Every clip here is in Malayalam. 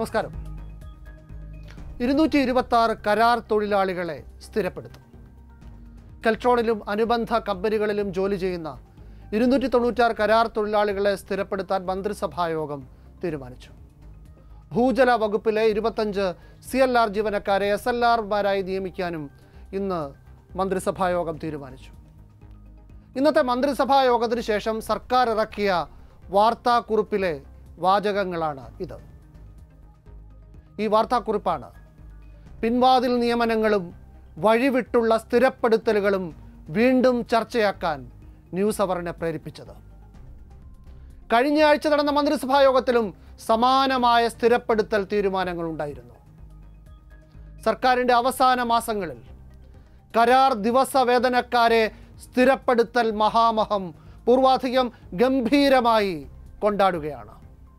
നമസ്കാരം ഇരുന്നൂറ്റി ഇരുപത്തി ആറ് കരാർ തൊഴിലാളികളെ സ്ഥിരപ്പെടുത്തും കെൽട്രോണിലും അനുബന്ധ കമ്പനികളിലും ജോലി ചെയ്യുന്ന ഇരുന്നൂറ്റി തൊണ്ണൂറ്റാറ് കരാർ തൊഴിലാളികളെ സ്ഥിരപ്പെടുത്താൻ മന്ത്രിസഭാ യോഗം തീരുമാനിച്ചു ഭൂജല വകുപ്പിലെ ഇരുപത്തഞ്ച് സി എൽ ആർ ജീവനക്കാരെ എസ് എൽ ആർമാരായി നിയമിക്കാനും ഇന്ന് മന്ത്രിസഭാ യോഗം തീരുമാനിച്ചു ഇന്നത്തെ മന്ത്രിസഭാ യോഗത്തിന് ശേഷം സർക്കാർ ഇറക്കിയ വാർത്താക്കുറിപ്പിലെ വാചകങ്ങളാണ് ഇത് ഈ വാർത്താക്കുറിപ്പാണ് പിൻവാതിൽ നിയമനങ്ങളും വഴിവിട്ടുള്ള സ്ഥിരപ്പെടുത്തലുകളും വീണ്ടും ചർച്ചയാക്കാൻ ന്യൂസ് അവറിനെ പ്രേരിപ്പിച്ചത് കഴിഞ്ഞ ആഴ്ച നടന്ന മന്ത്രിസഭാ യോഗത്തിലും സമാനമായ സ്ഥിരപ്പെടുത്തൽ തീരുമാനങ്ങൾ ഉണ്ടായിരുന്നു സർക്കാരിൻ്റെ അവസാന മാസങ്ങളിൽ കരാർ ദിവസവേതനക്കാരെ സ്ഥിരപ്പെടുത്തൽ മഹാമഹം പൂർവാധികം ഗംഭീരമായി കൊണ്ടാടുകയാണ്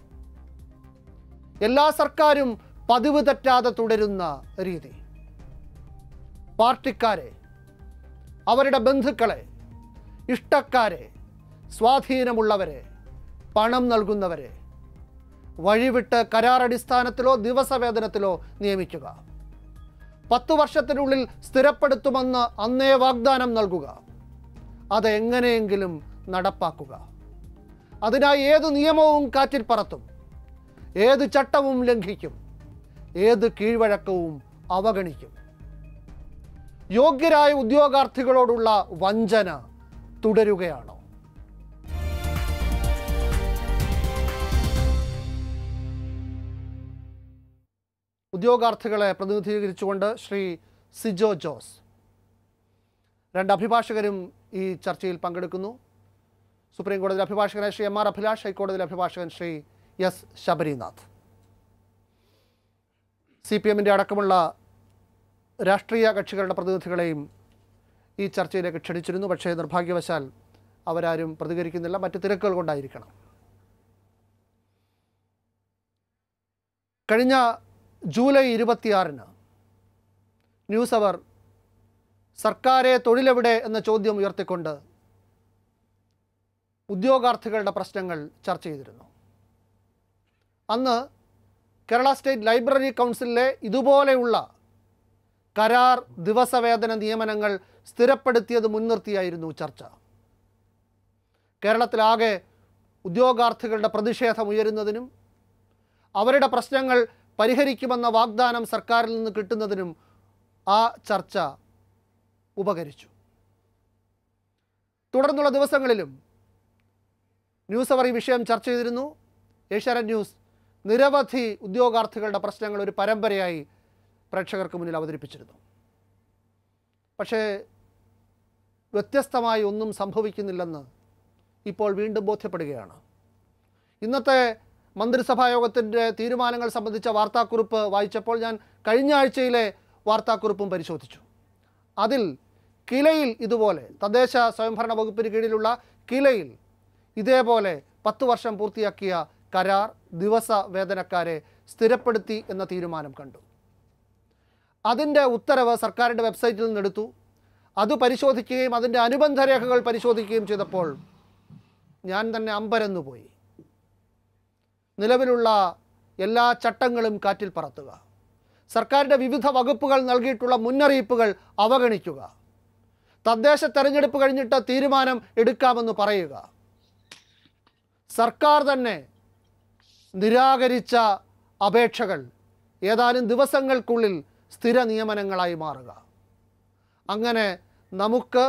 എല്ലാ സർക്കാരും പതിവ് തെറ്റാതെ തുടരുന്ന രീതി പാർട്ടിക്കാരെ അവരുടെ ബന്ധുക്കളെ ഇഷ്ടക്കാരെ സ്വാധീനമുള്ളവരെ പണം നൽകുന്നവരെ വഴിവിട്ട് കരാറടിസ്ഥാനത്തിലോ ദിവസവേതനത്തിലോ നിയമിക്കുക പത്തു വർഷത്തിനുള്ളിൽ സ്ഥിരപ്പെടുത്തുമെന്ന് അന്നേ വാഗ്ദാനം നൽകുക അത് എങ്ങനെയെങ്കിലും നടപ്പാക്കുക അതിനായി ഏത് നിയമവും കാറ്റിൽ പറത്തും ഏത് ചട്ടവും ലംഘിക്കും ഏത് കീഴ്വഴക്കവും അവഗണിക്കും യോഗ്യരായ ഉദ്യോഗാർത്ഥികളോടുള്ള വഞ്ചന തുടരുകയാണോ ഉദ്യോഗാർത്ഥികളെ പ്രതിനിധീകരിച്ചുകൊണ്ട് ശ്രീ സിജോ ജോസ് രണ്ട് അഭിഭാഷകരും ഈ ചർച്ചയിൽ പങ്കെടുക്കുന്നു സുപ്രീം കോടതിയിലെ അഭിഭാഷകനായ ശ്രീ എം ആർ അഭിലാഷ് ഹൈക്കോടതിയിലെ അഭിഭാഷകൻ Shri S Sabarinath C P എമ്മിൻ്റെ അടക്കമുള്ള രാഷ്ട്രീയ കക്ഷികളുടെ പ്രതിനിധികളെയും ഈ ചർച്ചയിലേക്ക് ക്ഷണിച്ചിരുന്നു പക്ഷേ നിർഭാഗ്യവശാൽ അവരാരും പ്രതികരിക്കുന്നില്ല മറ്റ് തിരക്കുകൾ കൊണ്ടായിരിക്കണം കഴിഞ്ഞ ജൂലൈ ഇരുപത്തിയാറിന് ന്യൂസ് അവർ സർക്കാരെ തൊഴിലെവിടെ എന്ന ചോദ്യം ഉയർത്തിക്കൊണ്ട് ഉദ്യോഗാർത്ഥികളുടെ പ്രശ്നങ്ങൾ ചർച്ച ചെയ്തിരുന്നു അന്ന് കേരള സ്റ്റേറ്റ് ലൈബ്രറി കൗൺസിലിലെ ഇതുപോലെയുള്ള കരാർ ദിവസവേതന നിയമനങ്ങൾ സ്ഥിരപ്പെടുത്തിയത് മുൻനിർത്തിയായിരുന്നു ചർച്ച കേരളത്തിലാകെ ഉദ്യോഗാർത്ഥികളുടെ പ്രതിഷേധം ഉയരുന്നതിനും അവരുടെ പ്രശ്നങ്ങൾ പരിഹരിക്കുമെന്ന വാഗ്ദാനം സർക്കാരിൽ നിന്ന് കിട്ടുന്നതിനും ആ ചർച്ച ഉപകരിച്ചു തുടർന്നുള്ള ദിവസങ്ങളിലും ന്യൂസ് അവർ ഈ വിഷയം ചർച്ച ചെയ്തിരുന്നു ഏഷ്യാനെറ്റ് ന്യൂസ് നിരവധി ഉദ്യോഗാർത്ഥികളുടെ പ്രശ്നങ്ങൾ ഒരു പരമ്പരയായി പ്രേക്ഷകർക്ക് മുന്നിൽ അവതരിപ്പിച്ചിരുന്നു പക്ഷേ വ്യത്യസ്തമായി ഒന്നും സംഭവിക്കുന്നില്ലെന്ന് ഇപ്പോൾ വീണ്ടും ബോധ്യപ്പെടുകയാണ് ഇന്നത്തെ മന്ത്രിസഭാ യോഗത്തിൻ്റെ തീരുമാനങ്ങൾ സംബന്ധിച്ച വാർത്താക്കുറിപ്പ് വായിച്ചപ്പോൾ ഞാൻ കഴിഞ്ഞ ആഴ്ചയിലെ വാർത്താക്കുറിപ്പും പരിശോധിച്ചു അതിൽ കിലയിൽ ഇതുപോലെ തദ്ദേശ സ്വയംഭരണ വകുപ്പിന് കീഴിലുള്ള കിലയിൽ ഇതേപോലെ പത്ത് വർഷം പൂർത്തിയാക്കിയ കരാർ ദിവസ വേതനക്കാരെ സ്ഥിരപ്പെടുത്തി എന്ന തീരുമാനം കണ്ടു അതിൻ്റെ ഉത്തരവ് സർക്കാരിൻ്റെ വെബ്സൈറ്റിൽ നിന്നെടുത്തു അത് പരിശോധിക്കുകയും അതിൻ്റെ അനുബന്ധ രേഖകൾ പരിശോധിക്കുകയും ചെയ്തപ്പോൾ ഞാൻ തന്നെ അമ്പരന്നു പോയി നിലവിലുള്ള എല്ലാ ചട്ടങ്ങളും കാറ്റിൽ പറത്തുക സർക്കാരിൻ്റെ വിവിധ വകുപ്പുകൾ നൽകിയിട്ടുള്ള മുന്നറിയിപ്പുകൾ അവഗണിക്കുക തദ്ദേശ തെരഞ്ഞെടുപ്പ് കഴിഞ്ഞിട്ട് തീരുമാനം എടുക്കാമെന്ന് പറയുക സർക്കാർ തന്നെ നിരാകരിച്ച അപേക്ഷകൾ ഏതാനും ദിവസങ്ങൾക്കുള്ളിൽ സ്ഥിര നിയമനങ്ങളായി മാറുക അങ്ങനെ നമുക്ക്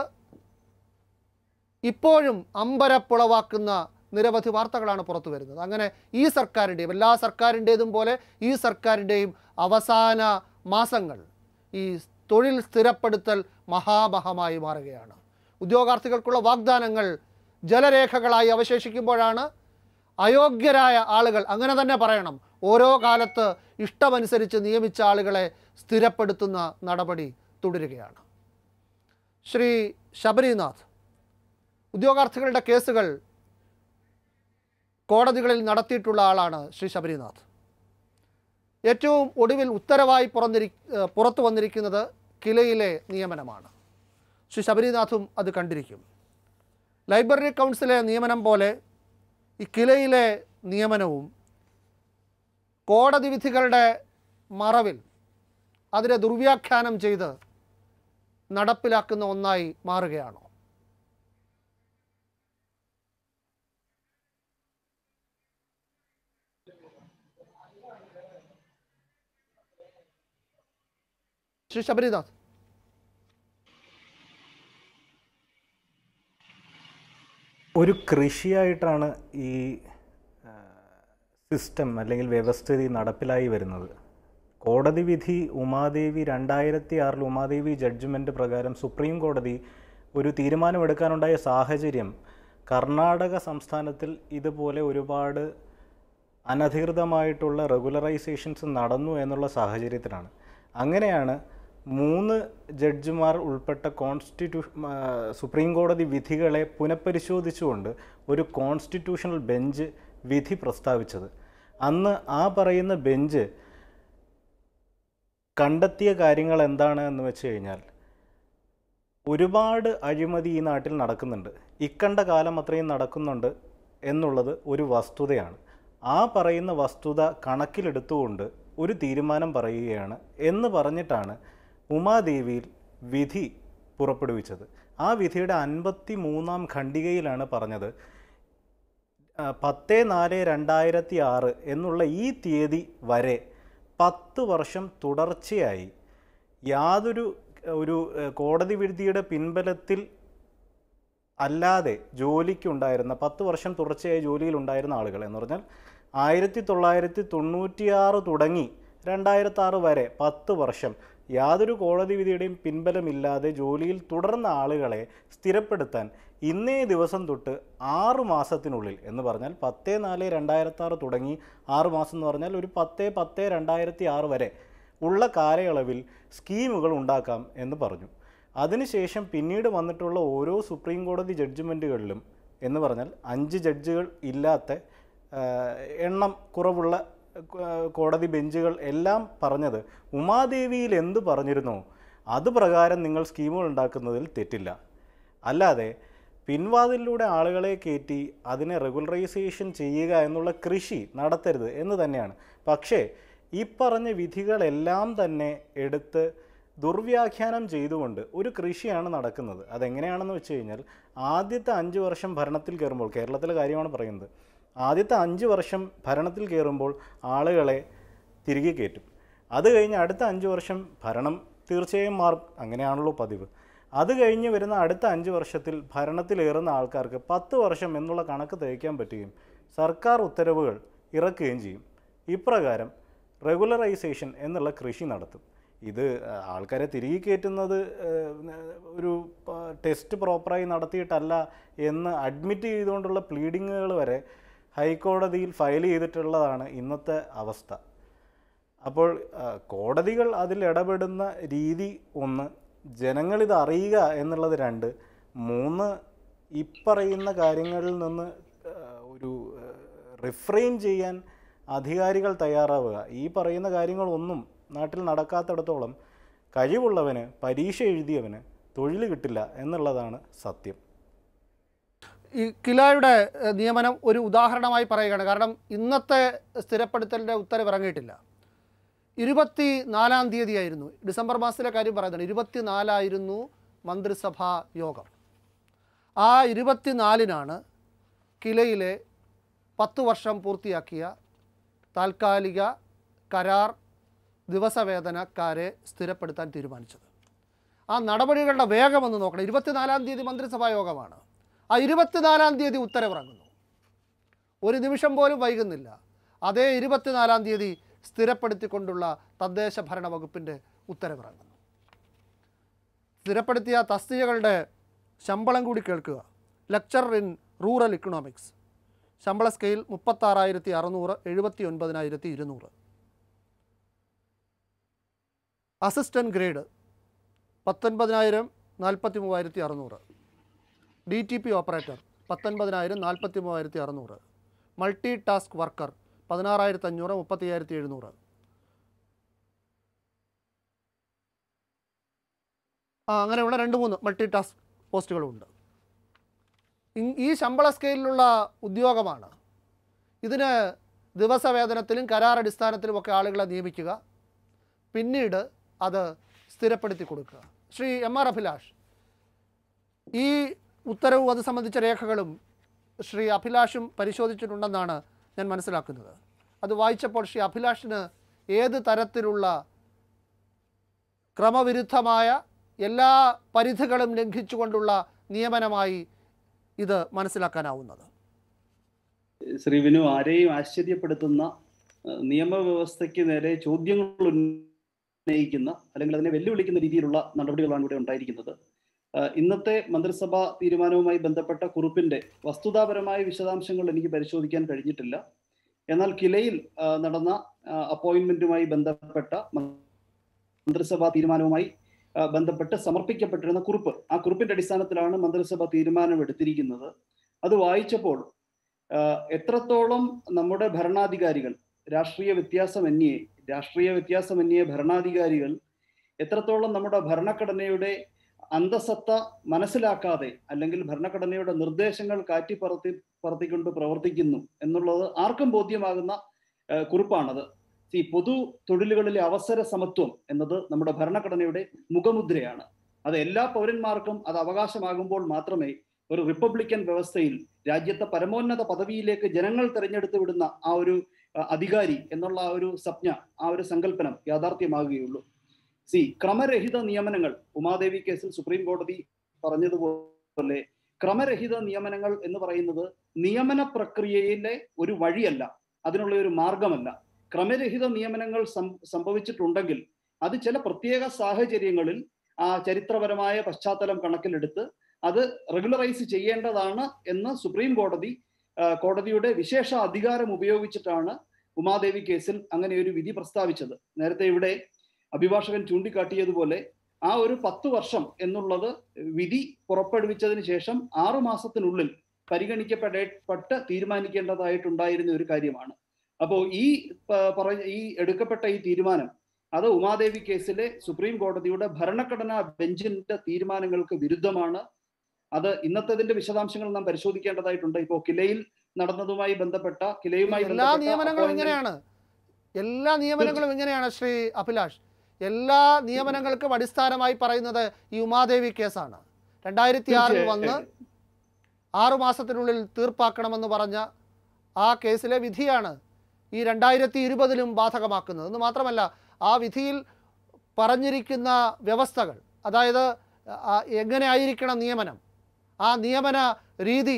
ഇപ്പോഴും അമ്പരപ്പുളവാക്കുന്ന നിരവധി വാർത്തകളാണ് പുറത്തു വരുന്നത് അങ്ങനെ ഈ സർക്കാരിൻ്റെയും എല്ലാ സർക്കാരിൻ്റേതും പോലെ ഈ സർക്കാരിൻ്റെയും അവസാന മാസങ്ങൾ ഈ തൊഴിൽ സ്ഥിരപ്പെടുത്തൽ മഹാമഹമായി മാറുകയാണ് ഉദ്യോഗാർത്ഥികൾക്കുള്ള വാഗ്ദാനങ്ങൾ ജലരേഖകളായി അവശേഷിക്കുമ്പോഴാണ് അയോഗ്യരായ ആളുകൾ അങ്ങനെ തന്നെ പറയണം ഓരോ കാലത്ത് ഇഷ്ടമനുസരിച്ച് നിയമിച്ച ആളുകളെ സ്ഥിരപ്പെടുത്തുന്ന നടപടി തുടരുകയാണ് ശ്രീ ശബരിനാഥ് ഉദ്യോഗാർത്ഥികളുടെ കേസുകൾ കോടതികളിൽ നടത്തിയിട്ടുള്ള ആളാണ് ശ്രീ ശബരിനാഥ് ഏറ്റവും ഒടുവിൽ ഉത്തരവായി പുറന്നിരി ഏഹ് പുറത്തു വന്നിരിക്കുന്നത് കിലയിലെ നിയമനമാണ് ശ്രീ ശബരിനാഥും അത് കണ്ടിരിക്കും ലൈബ്രറി കൗൺസിലെ നിയമനം പോലെ ഈ കിലയിലെ നിയമനവും കോടതി വിധികളുടെ മറവിൽ അതിനെ ദുർവ്യാഖ്യാനം ചെയ്ത് നടപ്പിലാക്കുന്ന ഒന്നായി മാറുകയാണോ ശ്രീ ശബരിനാഥ് ഒരു കൃഷിയായിട്ടാണ് ഈ സിസ്റ്റം അല്ലെങ്കിൽ വ്യവസ്ഥിതി നടപ്പിലായി വരുന്നത് കോടതി വിധി ഉമാദേവി രണ്ടായിരത്തി ആറിൽ ഉമാദേവി ജഡ്ജ്മെൻ്റ് പ്രകാരം സുപ്രീം കോടതി ഒരു തീരുമാനമെടുക്കാനുണ്ടായ സാഹചര്യം കർണാടക സംസ്ഥാനത്തിൽ ഇതുപോലെ ഒരുപാട് അനധികൃതമായിട്ടുള്ള റെഗുലറൈസേഷൻസ് നടന്നു എന്നുള്ള സാഹചര്യത്തിലാണ് അങ്ങനെയാണ് മൂന്ന് ജഡ്ജിമാർ ഉൾപ്പെട്ട കോൺസ്റ്റിറ്റ്യൂ ആ, സുപ്രീം കോടതി വിധികളെ പുനഃപരിശോധിച്ചുകൊണ്ട് ഒരു കോൺസ്റ്റിറ്റ്യൂഷണൽ ബെഞ്ച് വിധി പ്രസ്താവിച്ചത് അന്ന് ആ പറയുന്ന ബെഞ്ച് കണ്ടെത്തിയ കാര്യങ്ങൾ എന്താണ് എന്ന് വെച്ച് കഴിഞ്ഞാൽ ഒരുപാട് അഴിമതി ഈ നാട്ടിൽ നടക്കുന്നുണ്ട് ഇക്കണ്ട കാലം അത്രയും നടക്കുന്നുണ്ട് എന്നുള്ളത് ഒരു വസ്തുതയാണ് ആ പറയുന്ന വസ്തുത കണക്കിലെടുത്തുകൊണ്ട് ഒരു തീരുമാനം പറയുകയാണ് എന്ന് പറഞ്ഞിട്ടാണ് ഉമാദേവിയിൽ വിധി പുറപ്പെടുവിച്ചത് ആ വിധിയുടെ അൻപത്തി മൂന്നാം ഖണ്ഡികയിലാണ് പറഞ്ഞത് ആ, പത്ത് നാല് രണ്ടായിരത്തി ആറ് എന്നുള്ള ഈ തീയതി വരെ പത്ത് വർഷം തുടർച്ചയായി യാതൊരു ഒരു ഏഹ്, കോടതി വിധിയുടെ പിൻബലത്തിൽ അല്ലാതെ ജോലിക്കുണ്ടായിരുന്ന പത്ത് വർഷം തുടർച്ചയായി ജോലിയിലുണ്ടായിരുന്ന ആളുകൾ എന്ന് പറഞ്ഞാൽ ആയിരത്തി തൊള്ളായിരത്തി തൊണ്ണൂറ്റിയാറ് തുടങ്ങി രണ്ടായിരത്തി ആറ് വരെ പത്ത് വർഷം യാതൊരു കോടതി വിധിയുടെയും പിൻബലമില്ലാതെ ജോലിയിൽ തുടർന്ന ആളുകളെ സ്ഥിരപ്പെടുത്താൻ ഇന്നേ ദിവസം തൊട്ട് ആറ് മാസത്തിനുള്ളിൽ എന്ന് പറഞ്ഞാൽ പത്ത് നാല് രണ്ടായിരത്തി ആറ് തുടങ്ങി ആറ് മാസം എന്ന് പറഞ്ഞാൽ ഒരു പത്ത് പത്ത് രണ്ടായിരത്തി ആറ് വരെ ഉള്ള കാലയളവിൽ സ്കീമുകൾ ഉണ്ടാക്കാം എന്ന് പറഞ്ഞു അതിനുശേഷം പിന്നീട് വന്നിട്ടുള്ള ഓരോ സുപ്രീം കോടതി ജഡ്ജ്മെൻറ്റുകളിലും എന്ന് പറഞ്ഞാൽ അഞ്ച് ജഡ്ജുകൾ ഇല്ലാത്ത ആ, എണ്ണം കുറവുള്ള ആ, കോടതി ബെഞ്ചുകൾ എല്ലാം പറഞ്ഞത് ഉമാദേവിയിൽ എന്ത് പറഞ്ഞിരുന്നോ അത് പ്രകാരം നിങ്ങൾ സ്കീമുകൾ ഉണ്ടാക്കുന്നതിൽ തെറ്റില്ല അല്ലാതെ പിൻവാതിലൂടെ ആളുകളെ കയറ്റി അതിനെ റെഗുലറൈസേഷൻ ചെയ്യുക എന്നുള്ള കൃഷി നടത്തരുത് എന്ന് തന്നെയാണ് പക്ഷേ ഈ പറഞ്ഞ വിധികളെല്ലാം തന്നെ എടുത്ത് ദുർവ്യാഖ്യാനം ചെയ്തുകൊണ്ട് ഒരു കൃഷിയാണ് നടക്കുന്നത് അതെങ്ങനെയാണെന്ന് വെച്ച് കഴിഞ്ഞാൽ ആദ്യത്തെ അഞ്ച് വർഷം ഭരണത്തിൽ കയറുമ്പോൾ കേരളത്തിലെ കാര്യമാണ് പറയുന്നത് ആദ്യത്തെ അഞ്ച് വർഷം ഭരണത്തിൽ കയറുമ്പോൾ ആളുകളെ തിരികെ കയറ്റും അത് കഴിഞ്ഞ് അടുത്ത അഞ്ച് വർഷം ഭരണം തീർച്ചയായും മാറും അങ്ങനെയാണല്ലോ പതിവ് അത് കഴിഞ്ഞ് വരുന്ന അടുത്ത അഞ്ച് വർഷത്തിൽ ഭരണത്തിലേറുന്ന ആൾക്കാർക്ക് പത്ത് വർഷം എന്നുള്ള കണക്ക് തയ്ക്കാൻ പറ്റുകയും സർക്കാർ ഉത്തരവുകൾ ഇറക്കുകയും ചെയ്യും ഇപ്രകാരം റെഗുലറൈസേഷൻ എന്നുള്ള കൃഷി നടത്തും ഇത് ആ, ആൾക്കാരെ തിരികെ കയറ്റുന്നത് ഏഹ്, ഒരു പ- ടെസ്റ്റ് പ്രോപ്പറായി നടത്തിയിട്ടല്ല എന്ന് അഡ്മിറ്റ് ചെയ്തുകൊണ്ടുള്ള പ്ലീഡിങ്ങുകൾ വരെ ഹൈക്കോടതിയിൽ ഫയൽ ചെയ്തിട്ടുള്ളതാണ് ഇന്നത്തെ അവസ്ഥ അപ്പോൾ ആ, കോടതികൾ അതിൽ ഇടപെടുന്ന രീതി ഒന്ന് ജനങ്ങളിത് അറിയുക എന്നുള്ളത് രണ്ട് മൂന്ന് ഇപ്പറയുന്ന കാര്യങ്ങളിൽ നിന്ന് ആ, ഒരു റിഫ്രെയിൻ ചെയ്യാൻ അധികാരികൾ തയ്യാറാവുക ഈ പറയുന്ന കാര്യങ്ങളൊന്നും നാട്ടിൽ നടക്കാത്തിടത്തോളം കഴിവുള്ളവന് പരീക്ഷ എഴുതിയവന് തൊഴിൽ കിട്ടില്ല എന്നുള്ളതാണ് സത്യം ഈ കിലായുടെ ഏഹ്, നിയമനം ഒരു ഉദാഹരണമായി പറയുകയാണ് കാരണം ഇന്നത്തെ സ്ഥിരപ്പെടുത്തലിൻ്റെ ഉത്തരവ് ഇറങ്ങിയിട്ടില്ല ഇരുപത്തി നാലാം തീയതിയായിരുന്നു ഡിസംബർ മാസത്തിലെ കാര്യം പറയുന്നത് ഇരുപത്തി നാലായിരുന്നു മന്ത്രിസഭാ യോഗം ആ ഇരുപത്തിനാലിനാണ് കിലയിലെ പത്ത് വർഷം പൂർത്തിയാക്കിയ താൽക്കാലിക കരാർ ദിവസവേതനക്കാരെ സ്ഥിരപ്പെടുത്താൻ തീരുമാനിച്ചത് ആ നടപടികളുടെ വേഗം ഒന്ന് നോക്കണം ഇരുപത്തിനാലാം തീയതി മന്ത്രിസഭാ യോഗമാണ് ആ ഇരുപത്തിനാലാം തീയതി ഉത്തരവിറങ്ങുന്നു ഒരു നിമിഷം പോലും വൈകുന്നില്ല അതേ ഇരുപത്തിനാലാം തീയതി സ്ഥിരപ്പെടുത്തിക്കൊണ്ടുള്ള തദ്ദേശ ഭരണ വകുപ്പിൻ്റെ ഉത്തരവിറങ്ങുന്നു സ്ഥിരപ്പെടുത്തിയ തസ്തികകളുടെ ശമ്പളം കൂടി കേൾക്കുക ലെക്ചർ ഇൻ റൂറൽ ഇക്കണോമിക്സ് ശമ്പള സ്കെയിൽ മുപ്പത്താറായിരത്തി അറുന്നൂറ് എഴുപത്തി ഒൻപതിനായിരത്തി ഇരുന്നൂറ് അസിസ്റ്റൻറ്റ് ഗ്രേഡ് പത്തൊൻപതിനായിരം നാൽപ്പത്തി മൂവായിരത്തി അറുന്നൂറ് ഡി ടി പി ഓപ്പറേറ്റർ പത്തൊൻപതിനായിരം നാൽപ്പത്തി മൂവായിരത്തി അറുന്നൂറ് മൾട്ടി ടാസ്ക് വർക്കർ പതിനാറായിരത്തി അഞ്ഞൂറ് മുപ്പത്തി അയ്യായിരത്തി എഴുന്നൂറ് ആ അങ്ങനെയുള്ള രണ്ട് മൂന്ന് മൾട്ടി ടാസ്ക് പോസ്റ്റുകളുമുണ്ട് ഇ- ഈ ശമ്പള സ്കെയിലിലുള്ള ഉദ്യോഗമാണ് ഇതിന് ദിവസവേതനത്തിലും കരാർ അടിസ്ഥാനത്തിലും ഒക്കെ ആളുകളെ നിയമിക്കുക പിന്നീട് അത് സ്ഥിരപ്പെടുത്തി കൊടുക്കുക ശ്രീ എം ആർ അഭിലാഷ് ഈ ഉത്തരവും അത് സംബന്ധിച്ച രേഖകളും ശ്രീ അഭിലാഷും പരിശോധിച്ചിട്ടുണ്ടെന്നാണ് ഞാൻ മനസ്സിലാക്കുന്നത് അത് വായിച്ചപ്പോൾ ശ്രീ അഭിലാഷിന് ഏത് തരത്തിലുള്ള ക്രമവിരുദ്ധമായ എല്ലാ പരിധികളും ലംഘിച്ചുകൊണ്ടുള്ള നിയമനമായി ഇത് മനസ്സിലാക്കാനാവുന്നത് ശ്രീ വിനു ആരെയും ആശ്ചര്യപ്പെടുത്തുന്ന ഏഹ്, നിയമവ്യവസ്ഥയ്ക്ക് നേരെ ചോദ്യങ്ങൾ ഉന്നയിക്കുന്ന അല്ലെങ്കിൽ അതിനെ വെല്ലുവിളിക്കുന്ന രീതിയിലുള്ള നടപടികളാണ് ഇവിടെ ഉണ്ടായിരിക്കുന്നത് ഏഹ്, ഇന്നത്തെ മന്ത്രിസഭാ തീരുമാനവുമായി ബന്ധപ്പെട്ട കുറിപ്പിന്റെ വസ്തുതാപരമായ വിശദാംശങ്ങൾ എനിക്ക് പരിശോധിക്കാൻ കഴിഞ്ഞിട്ടില്ല എന്നാൽ കിലയിൽ ഏഹ്, നടന്ന ഏഹ്, അപ്പോയിന്റ്മെന്റുമായി ബന്ധപ്പെട്ട മന്ത്രിസഭാ തീരുമാനവുമായി ഏഹ്, ബന്ധപ്പെട്ട് സമർപ്പിക്കപ്പെട്ടിരുന്ന കുറിപ്പ് ആ കുറിപ്പിന്റെ അടിസ്ഥാനത്തിലാണ് മന്ത്രിസഭ തീരുമാനം എടുത്തിരിക്കുന്നത് അത് വായിച്ചപ്പോൾ ആഹ് എത്രത്തോളം നമ്മുടെ ഭരണാധികാരികൾ രാഷ്ട്രീയ വ്യത്യാസമന്യേ രാഷ്ട്രീയ വ്യത്യാസമന്യേ ഭരണാധികാരികൾ എത്രത്തോളം നമ്മുടെ ഭരണഘടനയുടെ അന്തസത്ത മനസ്സിലാക്കാതെ അല്ലെങ്കിൽ ഭരണഘടനയുടെ നിർദ്ദേശങ്ങൾ കാറ്റി പറത്തി പറത്തിക്കൊണ്ട് പ്രവർത്തിക്കുന്നു എന്നുള്ളത് ആർക്കും ബോധ്യമാകുന്ന ആഹ് കുറിപ്പാണത് ഈ പൊതു തൊഴിലുകളിലെ അവസര സമത്വം എന്നത് നമ്മുടെ ഭരണഘടനയുടെ മുഖമുദ്രയാണ് അത് എല്ലാ പൗരന്മാർക്കും അത് അവകാശമാകുമ്പോൾ മാത്രമേ ഒരു റിപ്പബ്ലിക്കൻ വ്യവസ്ഥയിൽ രാജ്യത്തെ പരമോന്നത പദവിയിലേക്ക് ജനങ്ങൾ തെരഞ്ഞെടുത്ത് വിടുന്ന ആ ഒരു അഹ്, അധികാരി എന്നുള്ള ആ ഒരു സ്വപ്ന ആ ഒരു സങ്കല്പനം യാഥാർത്ഥ്യമാകുകയുള്ളൂ സി ക്രമരഹിത നിയമനങ്ങൾ ഉമാദേവി കേസിൽ സുപ്രീം കോടതി പറഞ്ഞതുപോലെ ക്രമരഹിത നിയമനങ്ങൾ എന്ന് പറയുന്നത് നിയമന പ്രക്രിയയിലെ ഒരു വഴിയല്ല അതിനുള്ള ഒരു മാർഗമല്ല ക്രമരഹിത നിയമനങ്ങൾ സം- സംഭവിച്ചിട്ടുണ്ടെങ്കിൽ അത് ചില പ്രത്യേക സാഹചര്യങ്ങളിൽ ആ ചരിത്രപരമായ പശ്ചാത്തലം കണക്കിലെടുത്ത് അത് റെഗുലറൈസ് ചെയ്യേണ്ടതാണ് എന്ന് സുപ്രീം കോടതി ആ, കോടതിയുടെ വിശേഷ അധികാരം ഉപയോഗിച്ചിട്ടാണ് ഉമാദേവി കേസിൽ അങ്ങനെ ഒരു വിധി പ്രസ്താവിച്ചത് നേരത്തെ ഇവിടെ അഭിഭാഷകൻ ചൂണ്ടിക്കാട്ടിയതുപോലെ ആ ഒരു പത്ത് വർഷം എന്നുള്ളത് വിധി പുറപ്പെടുവിച്ചതിന് ശേഷം ആറു മാസത്തിനുള്ളിൽ പരിഗണിക്കപ്പെടപ്പെട്ട് തീരുമാനിക്കേണ്ടതായിട്ടുണ്ടായിരുന്ന ഒരു കാര്യമാണ് അപ്പോൾ ഈ പ- പറ ഈ എടുക്കപ്പെട്ട ഈ തീരുമാനം അത് ഉമാദേവി കേസിലെ സുപ്രീം കോടതിയുടെ ഭരണഘടനാ ബെഞ്ചിന്റെ തീരുമാനങ്ങൾക്ക് വിരുദ്ധമാണ് അത് ഇന്നത്തതിന്റെ വിശദാംശങ്ങൾ നാം പരിശോധിക്കേണ്ടതായിട്ടുണ്ട് ഇപ്പോൾ കിലയിൽ നടന്നതുമായി ബന്ധപ്പെട്ട കിലയുമായി എല്ലാ ബന്ധപ്പെട്ട നിയമനങ്ങളും appointment- ഇങ്ങനെയാണ് എല്ലാ നിയമനങ്ങളും ഇങ്ങനെയാണ് ശ്രീ അഭിലാഷ് എല്ലാ നിയമനങ്ങൾക്കും അടിസ്ഥാനമായി പറയുന്നത് ഈ ഉമാദേവി കേസാണ് രണ്ടായിരത്തി ആറിൽ വന്ന് തീർച്ചയായും. ആറു മാസത്തിനുള്ളിൽ തീർപ്പാക്കണമെന്ന് പറഞ്ഞ ആ കേസിലെ വിധിയാണ് ഈ രണ്ടായിരത്തി ഇരുപതിലും ബാധകമാക്കുന്നത് എന്ന് മാത്രമല്ല ആ വിധിയിൽ പറഞ്ഞിരിക്കുന്ന വ്യവസ്ഥകൾ അതായത് ആ, എങ്ങനെ ആയിരിക്കണം നിയമനം ആ നിയമന രീതി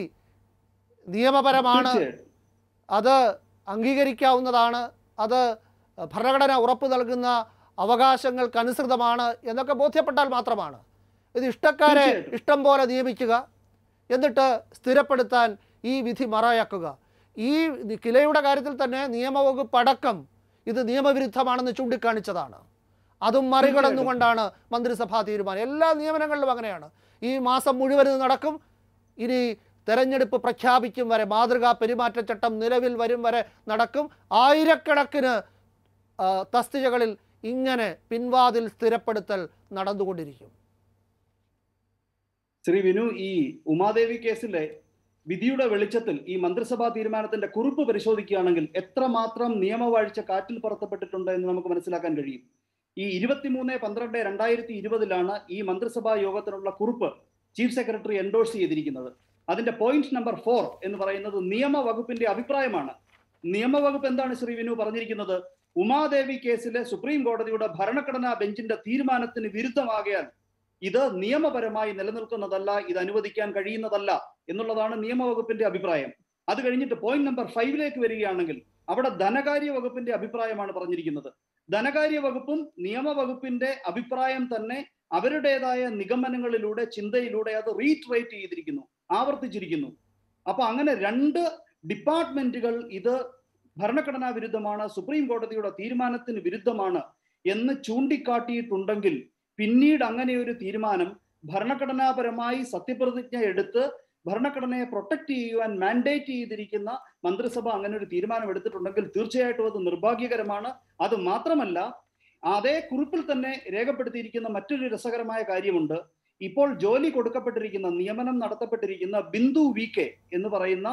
നിയമപരമാണ് തീർച്ചയായും. അത് അംഗീകരിക്കാവുന്നതാണ് അത് ഭരണഘടന ഉറപ്പ് നൽകുന്ന അവകാശങ്ങൾക്കനുസൃതമാണ് എന്നൊക്കെ ബോധ്യപ്പെട്ടാൽ മാത്രമാണ് ഇത് ഇഷ്ടക്കാരെ തീർച്ചയായിട്ടും. ഇഷ്ടം പോലെ നിയമിക്കുക എന്നിട്ട് സ്ഥിരപ്പെടുത്താൻ ഈ വിധി മറയാക്കുക ഈ കിലയുടെ കാര്യത്തിൽ തന്നെ നിയമവകുപ്പ് അടക്കം ഇത് നിയമവിരുദ്ധമാണെന്ന് ചൂണ്ടിക്കാണിച്ചതാണ് അതും മറികടന്നുകൊണ്ടാണ് മന്ത്രിസഭാ തീരുമാനം എല്ലാ നിയമനങ്ങളിലും അങ്ങനെയാണ് ഈ മാസം മുഴുവൻ ഇത് നടക്കും ഇനി തെരഞ്ഞെടുപ്പ് പ്രഖ്യാപിക്കും വരെ മാതൃകാ പെരുമാറ്റച്ചട്ടം നിലവിൽ വരും വരെ നടക്കും ആയിരക്കണക്കിന് ആ, തസ്തികകളിൽ ഇങ്ങനെ പിൻവാതിൽ സ്ഥിരപ്പെടുത്തൽ നടന്നുകൊണ്ടിരിക്കും ശ്രീ വിനു ഈ ഉമാദേവി കേസിലെ വിധിയുടെ വെളിച്ചത്തിൽ ഈ മന്ത്രിസഭാ തീരുമാനത്തിന്റെ കുറിപ്പ് പരിശോധിക്കുകയാണെങ്കിൽ എത്രമാത്രം നിയമവാഴ്ച കാറ്റിൽ പറത്തപ്പെട്ടിട്ടുണ്ട് എന്ന് നമുക്ക് മനസ്സിലാക്കാൻ കഴിയും ഈ ഇരുപത്തിമൂന്ന് പന്ത്രണ്ട് രണ്ടായിരത്തി ഇരുപതിലാണ് ഈ മന്ത്രിസഭാ യോഗത്തിനുള്ള കുറിപ്പ് ചീഫ് സെക്രട്ടറി എൻഡോഴ്സ് ചെയ്തിരിക്കുന്നത് അതിന്റെ പോയിന്റ് നമ്പർ ഫോർ എന്ന് പറയുന്നത് നിയമവകുപ്പിന്റെ അഭിപ്രായമാണ് നിയമവകുപ്പ് എന്താണ് ശ്രീ വിനു പറഞ്ഞിരിക്കുന്നത് ഉമാദേവി കേസിലെ സുപ്രീം കോടതിയുടെ ഭരണഘടനാ ബെഞ്ചിന്റെ തീരുമാനത്തിന് വിരുദ്ധമാകയാൽ ഇത് നിയമപരമായി നിലനിൽക്കുന്നതല്ല ഇത് അനുവദിക്കാൻ കഴിയുന്നതല്ല എന്നുള്ളതാണ് നിയമവകുപ്പിന്റെ അഭിപ്രായം അത് കഴിഞ്ഞിട്ട് പോയിന്റ് നമ്പർ ഫൈവിലേക്ക് വരികയാണെങ്കിൽ അവിടെ ധനകാര്യ വകുപ്പിന്റെ അഭിപ്രായമാണ് പറഞ്ഞിരിക്കുന്നത് ധനകാര്യ വകുപ്പും നിയമവകുപ്പിന്റെ അഭിപ്രായം തന്നെ അവരുടേതായ നിഗമനങ്ങളിലൂടെ ചിന്തയിലൂടെ അത് റീട്രേറ്റ് ചെയ്തിരിക്കുന്നു ആവർത്തിച്ചിരിക്കുന്നു അപ്പൊ അങ്ങനെ രണ്ട് ഡിപ്പാർട്ട്മെന്റുകൾ ഇത് ഭരണഘടനാ വിരുദ്ധമാണ് സുപ്രീം കോടതിയുടെ തീരുമാനത്തിന് വിരുദ്ധമാണ് എന്ന് ചൂണ്ടിക്കാട്ടിയിട്ടുണ്ടെങ്കിൽ പിന്നീട് അങ്ങനെ ഒരു തീരുമാനം ഭരണഘടനാപരമായി സത്യപ്രതിജ്ഞ എടുത്ത് ഭരണഘടനയെ പ്രൊട്ടക്ട് ചെയ്യുവാൻ മാൻഡേറ്റ് ചെയ്തിരിക്കുന്ന മന്ത്രിസഭ അങ്ങനെ ഒരു തീരുമാനം എടുത്തിട്ടുണ്ടെങ്കിൽ തീർച്ചയായിട്ടും അത് നിർഭാഗ്യകരമാണ് അത് മാത്രമല്ല അതേ കുറിപ്പിൽ തന്നെ രേഖപ്പെടുത്തിയിരിക്കുന്ന മറ്റൊരു രസകരമായ കാര്യമുണ്ട് ഇപ്പോൾ ജോലി കൊടുക്കപ്പെട്ടിരിക്കുന്ന നിയമനം നടത്തപ്പെട്ടിരിക്കുന്ന ബിന്ദു വി കെ എന്ന് പറയുന്ന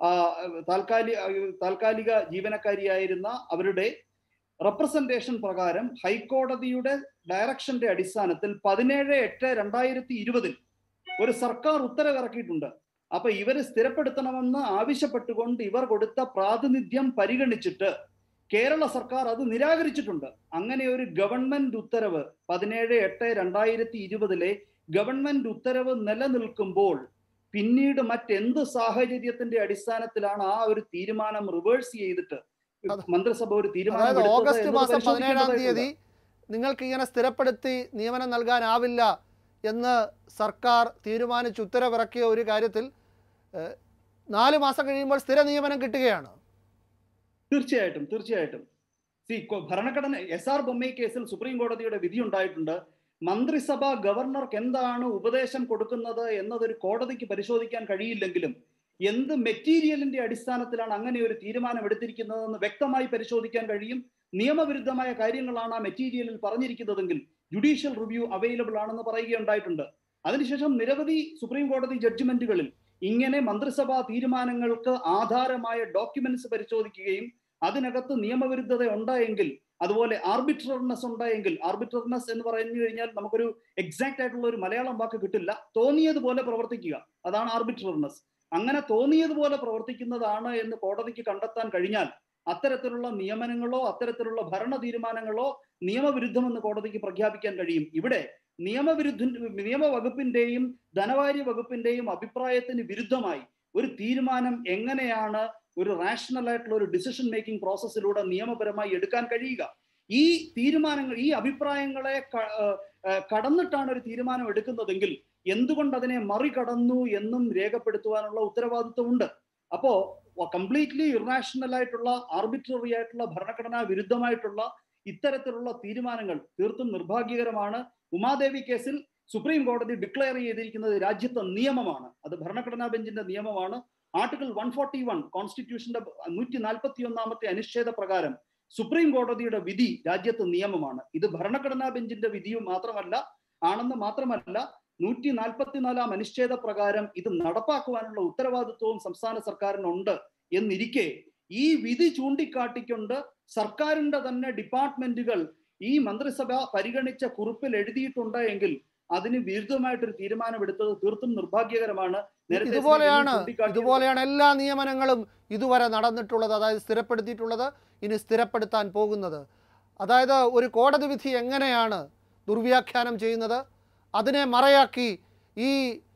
ആ, താൽക്കാലിക താൽക്കാലിക ജീവനക്കാരിയായിരുന്ന അവരുടെ റെപ്രസെന്റേഷൻ പ്രകാരം ഹൈക്കോടതിയുടെ ഡയറക്ഷന്റെ അടിസ്ഥാനത്തിൽ പതിനേഴ് എട്ട് രണ്ടായിരത്തി ഇരുപതിൽ ഒരു സർക്കാർ ഉത്തരവ് ഇറക്കിയിട്ടുണ്ട് അപ്പൊ ഇവര് സ്ഥിരപ്പെടുത്തണമെന്ന് ആവശ്യപ്പെട്ടുകൊണ്ട് ഇവർ കൊടുത്ത പ്രാതിനിധ്യം പരിഗണിച്ചിട്ട് കേരള സർക്കാർ അത് നിരാകരിച്ചിട്ടുണ്ട് അങ്ങനെ ഒരു ഗവൺമെന്റ് ഉത്തരവ് പതിനേഴ് എട്ട് രണ്ടായിരത്തി ഇരുപതിലെ ഗവൺമെന്റ് ഉത്തരവ് നിലനിൽക്കുമ്പോൾ പിന്നീട് മറ്റെന്ത് സാഹചര്യത്തിന്റെ അടിസ്ഥാനത്തിലാണ് ആ ഒരു തീരുമാനം റിവേഴ്സ് ചെയ്തിട്ട് അത് മന്ത്രിസഭ ഒരു തീരുമാനം അതായത് എടുത്തത് ഓഗസ്റ്റ് എന്നത് മാസം പതിനേഴാം പരിശോധിക്കേണ്ടതായിട്ടുണ്ട്. തീയതി നിങ്ങൾക്ക് ഇങ്ങനെ സ്ഥിരപ്പെടുത്തി നിയമനം നൽകാനാവില്ല എന്ന് സർക്കാർ തീരുമാനിച്ച് ഉത്തരവിറക്കിയ ഒരു കാര്യത്തിൽ ഏഹ്, നാല് മാസം കഴിയുമ്പോൾ സ്ഥിര നിയമനം കിട്ടുകയാണ് തീർച്ചയായിട്ടും തീർച്ചയായിട്ടും സി ഭരണഘടന എസ് ആർ ബൊമ്മൈ കേസിൽ സുപ്രീം കോടതിയുടെ വിധി ഉണ്ടായിട്ടുണ്ട് മന്ത്രിസഭ ഗവർണർക്ക് എന്താണ് ഉപദേശം കൊടുക്കുന്നത് എന്നതൊരു കോടതിക്ക് പരിശോധിക്കാൻ കഴിയില്ലെങ്കിലും എന്ത് മെറ്റീരിയലിന്റെ അടിസ്ഥാനത്തിലാണ് അങ്ങനെ ഒരു തീരുമാനം എടുത്തിരിക്കുന്നതെന്ന് വ്യക്തമായി പരിശോധിക്കാൻ കഴിയും നിയമവിരുദ്ധമായ കാര്യങ്ങളാണ് ആ മെറ്റീരിയലിൽ പറഞ്ഞിരിക്കുന്നതെങ്കിൽ ജുഡീഷ്യൽ റിവ്യൂ അവൈലബിൾ ആണെന്ന് പറയുകയുണ്ടായിട്ടുണ്ട് അതിനുശേഷം നിരവധി സുപ്രീം കോടതി ജഡ്ജ്മെന്റുകളിൽ ഇങ്ങനെ മന്ത്രിസഭാ തീരുമാനങ്ങൾക്ക് ആധാരമായ ഡോക്യുമെന്റ്സ് പരിശോധിക്കുകയും അതിനകത്ത് നിയമവിരുദ്ധത ഉണ്ടായെങ്കിൽ അതുപോലെ ആർബിട്രർനെസ് ഉണ്ടായെങ്കിൽ ആർബിട്രർനെസ് എന്ന് പറഞ്ഞു കഴിഞ്ഞാൽ നമുക്കൊരു എക്സാക്ട് ആയിട്ടുള്ള ഒരു മലയാളം വാക്ക് കിട്ടില്ല തോന്നിയതുപോലെ പ്രവർത്തിക്കുക അതാണ് ആർബിട്രർനെസ് അങ്ങനെ തോന്നിയതുപോലെ പ്രവർത്തിക്കുന്നതാണ് എന്ന് കോടതിക്ക് കണ്ടെത്താൻ കഴിഞ്ഞാൽ അത്തരത്തിലുള്ള നിയമനങ്ങളോ അത്തരത്തിലുള്ള ഭരണ തീരുമാനങ്ങളോ നിയമവിരുദ്ധമെന്ന് കോടതിക്ക് പ്രഖ്യാപിക്കാൻ കഴിയും ഇവിടെ നിയമവിരുദ്ധ നിയമവകുപ്പിന്റെയും ധനകാര്യ വകുപ്പിന്റെയും അഭിപ്രായത്തിന് വിരുദ്ധമായി ഒരു തീരുമാനം എങ്ങനെയാണ് ഒരു റാഷണൽ ആയിട്ടുള്ള ഒരു ഡിസിഷൻ മേക്കിംഗ് പ്രോസസ്സിലൂടെ നിയമപരമായി എടുക്കാൻ കഴിയുക ഈ തീരുമാനങ്ങൾ ഈ അഭിപ്രായങ്ങളെ ക- ഏഹ് ഏഹ് കടന്നിട്ടാണ് ഒരു തീരുമാനം എടുക്കുന്നതെങ്കിൽ എന്തുകൊണ്ട് അതിനെ മറികടന്നു എന്നും രേഖപ്പെടുത്തുവാനുള്ള ഉത്തരവാദിത്വമുണ്ട് അപ്പോ കംപ്ലീറ്റ്ലി ഇറാഷണൽ ആയിട്ടുള്ള ആർബിട്രറി ആയിട്ടുള്ള ഭരണഘടനാ വിരുദ്ധമായിട്ടുള്ള ഇത്തരത്തിലുള്ള തീരുമാനങ്ങൾ തീർത്തും നിർഭാഗ്യകരമാണ് ഉമാദേവി കേസിൽ സുപ്രീം കോടതി ഡിക്ലെയർ ചെയ്തിരിക്കുന്നത് രാജ്യത്തെ നിയമമാണ് അത് ഭരണഘടനാ ബെഞ്ചിന്റെ നിയമമാണ് ആർട്ടിക്കിൾ വൺ ഫോർട്ടി വൺ കോൺസ്റ്റിറ്റ്യൂഷന്റെ നൂറ്റി നാൽപ്പത്തി ഒന്നാമത്തെ അനുച്ഛേദ പ്രകാരം സുപ്രീം കോടതിയുടെ വിധി രാജ്യത്ത് നിയമമാണ് ഇത് ഭരണഘടനാ ബെഞ്ചിന്റെ വിധിയും മാത്രമല്ല ആണെന്ന് മാത്രമല്ല നൂറ്റി നാൽപ്പത്തിനാലാം അനുച്ഛേദ പ്രകാരം ഇത് നടപ്പാക്കുവാനുള്ള ഉത്തരവാദിത്വവും സംസ്ഥാന സർക്കാരിനുണ്ട് എന്നിരിക്കെ ഈ വിധി ചൂണ്ടിക്കാട്ടിക്കൊണ്ട് സർക്കാരിന്റെ തന്നെ ഡിപ്പാർട്ട്മെന്റുകൾ ഈ മന്ത്രിസഭ പരിഗണിച്ച കുറിപ്പിൽ എഴുതിയിട്ടുണ്ട് എങ്കിൽ അതിന് വിരുദ്ധമായിട്ടൊരു തീരുമാനമെടുത്തത് തീർത്തും നിർഭാഗ്യകരമാണ് നേരത്തെ ശ്രീ ഇതുപോലെയാണ് വിനീത് ചൂണ്ടിക്കാട്ടിയത് ഇതുപോലെയാണ് എല്ലാ നിയമനങ്ങളും ഇതുവരെ നടന്നിട്ടുള്ളത് അതായത് സ്ഥിരപ്പെടുത്തിയിട്ടുള്ളത് ഇനി സ്ഥിരപ്പെടുത്താൻ പോകുന്നത് അതായത് ഒരു കോടതി വിധി എങ്ങനെയാണ് ദുർവ്യാഖ്യാനം ചെയ്യുന്നത് അതിനെ മറയാക്കി ഈ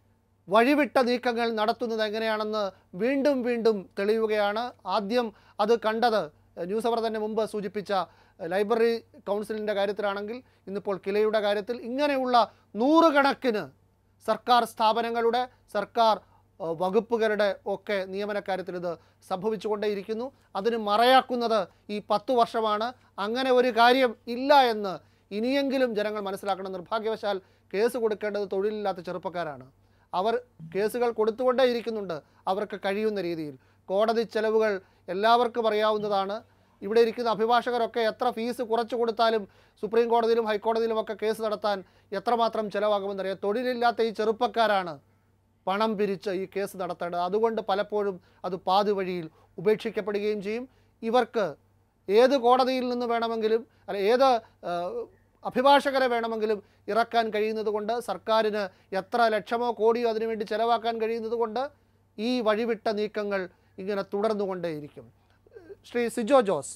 വഴിവിട്ട നീക്കങ്ങൾ നടത്തുന്നത് എങ്ങനെയാണെന്ന് വീണ്ടും വീണ്ടും തെളിയുകയാണ് ആദ്യം അത് കണ്ടത് ന്യൂസ് അവർ തന്നെ മുമ്പ് സൂചിപ്പിച്ച ലൈബ്രറി കൗൺസിലിൻ്റെ കാര്യത്തിലാണെങ്കിൽ ഇന്നിപ്പോൾ കിലയുടെ കാര്യത്തിൽ ഇങ്ങനെയുള്ള നൂറുകണക്കിന് സർക്കാർ സ്ഥാപനങ്ങളുടെ സർക്കാർ ഏഹ്, വകുപ്പുകളുടെ ഒക്കെ നിയമനക്കാര്യത്തിൽ ഇത് സംഭവിച്ചുകൊണ്ടേയിരിക്കുന്നു അതിന് മറയാക്കുന്നത് ഈ പത്തു വർഷമാണ് അങ്ങനെ ഒരു കാര്യം ഇല്ല എന്ന് ഇനിയെങ്കിലും ജനങ്ങൾ മനസ്സിലാക്കണം നിർഭാഗ്യവശാൽ കേസ് കൊടുക്കേണ്ടത് തൊഴിലില്ലാത്ത ചെറുപ്പക്കാരാണ് അവർ കേസുകൾ കൊടുത്തുകൊണ്ടേയിരിക്കുന്നുണ്ട് അവർക്ക് കഴിയുന്ന രീതിയിൽ കോടതി ചെലവുകൾ എല്ലാവർക്കും അറിയാവുന്നതാണ് ഇവിടെ ഇരിക്കുന്ന അഭിഭാഷകരൊക്കെ എത്ര ഫീസ് കുറച്ച് കൊടുത്താലും സുപ്രീം കോടതിയിലും ഹൈക്കോടതിയിലും ഒക്കെ കേസ് നടത്താൻ എത്രമാത്രം ചിലവാകുമെന്നറിയാം തൊഴിലില്ലാത്ത ഈ ചെറുപ്പക്കാരാണ് പണം പിരിച്ച് ഈ കേസ് നടത്തേണ്ടത് അതുകൊണ്ട് പലപ്പോഴും അത് പാതി വഴിയിൽ ഉപേക്ഷിക്കപ്പെടുകയും ചെയ്യും ഇവർക്ക് ഏത് കോടതിയിൽ നിന്ന് വേണമെങ്കിലും അല്ല ഏത് ആ, അഭിഭാഷകരെ വേണമെങ്കിലും ഇറക്കാൻ കഴിയുന്നത് കൊണ്ട് സർക്കാരിന് എത്ര ലക്ഷമോ കോടിയോ അതിനുവേണ്ടി ചെലവാക്കാൻ കഴിയുന്നത് കൊണ്ട് ഈ വഴിവിട്ട നീക്കങ്ങൾ ഇങ്ങനെ തുടർന്നുകൊണ്ടേയിരിക്കും ശ്രീ സിജോ ജോസ്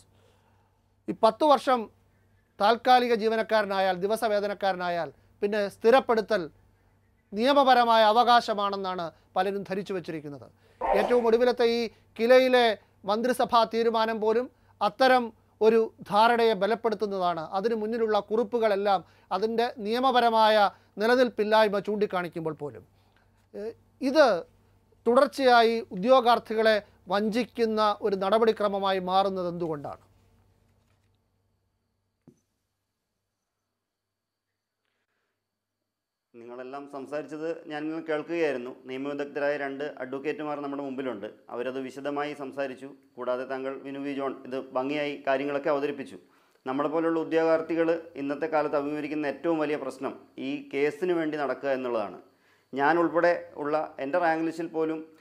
ഈ പത്ത് വർഷം താൽക്കാലിക ജീവനക്കാരനായാൽ ദിവസവേതനക്കാരനായാൽ പിന്നെ സ്ഥിരപ്പെടുത്തൽ നിയമപരമായ അവകാശമാണെന്നാണ് പലരും ധരിച്ചു വച്ചിരിക്കുന്നത് ഏറ്റവും ഒടുവിലത്തെ ഈ കിലയിലെ മന്ത്രിസഭാ തീരുമാനം പോലും അത്തരം ഒരു ധാരണയെ ബലപ്പെടുത്തുന്നതാണ് അതിനു മുന്നിലുള്ള കുറിപ്പുകളെല്ലാം അതിൻ്റെ നിയമപരമായ നിലനിൽപ്പില്ലായ്മ ചൂണ്ടിക്കാണിക്കുമ്പോൾ പോലും ഏഹ് ഇത് തുടർച്ചയായി ഉദ്യോഗാർത്ഥികളെ വഞ്ചിക്കുന്ന ഒരു നടപടിക്രമമായി മാറുന്നത് എന്തുകൊണ്ടാണ് നിങ്ങളെല്ലാം സംസാരിച്ചത് ഞാനിന്ന് കേൾക്കുകയായിരുന്നു നിയമവിദഗ്ധരായ രണ്ട് അഡ്വക്കേറ്റുമാർ നമ്മുടെ മുമ്പിലുണ്ട് അവരത് വിശദമായി സംസാരിച്ചു കൂടാതെ താങ്കൾ വിനു വി ജോൺ ഇത് ഭംഗിയായി കാര്യങ്ങളൊക്കെ അവതരിപ്പിച്ചു നമ്മളെപ്പോലുള്ള ഉദ്യോഗാർത്ഥികൾ ഇന്നത്തെ കാലത്ത് അഭിമുഖീകരിക്കുന്ന ഏറ്റവും വലിയ പ്രശ്നം ഈ കേസിന് വേണ്ടി നടക്കുക എന്നുള്ളതാണ് ഞാൻ ഉൾപ്പെടെ ഉള്ള എൻ്റെ റാങ്ക് ലിസ്റ്റിൽ പോലും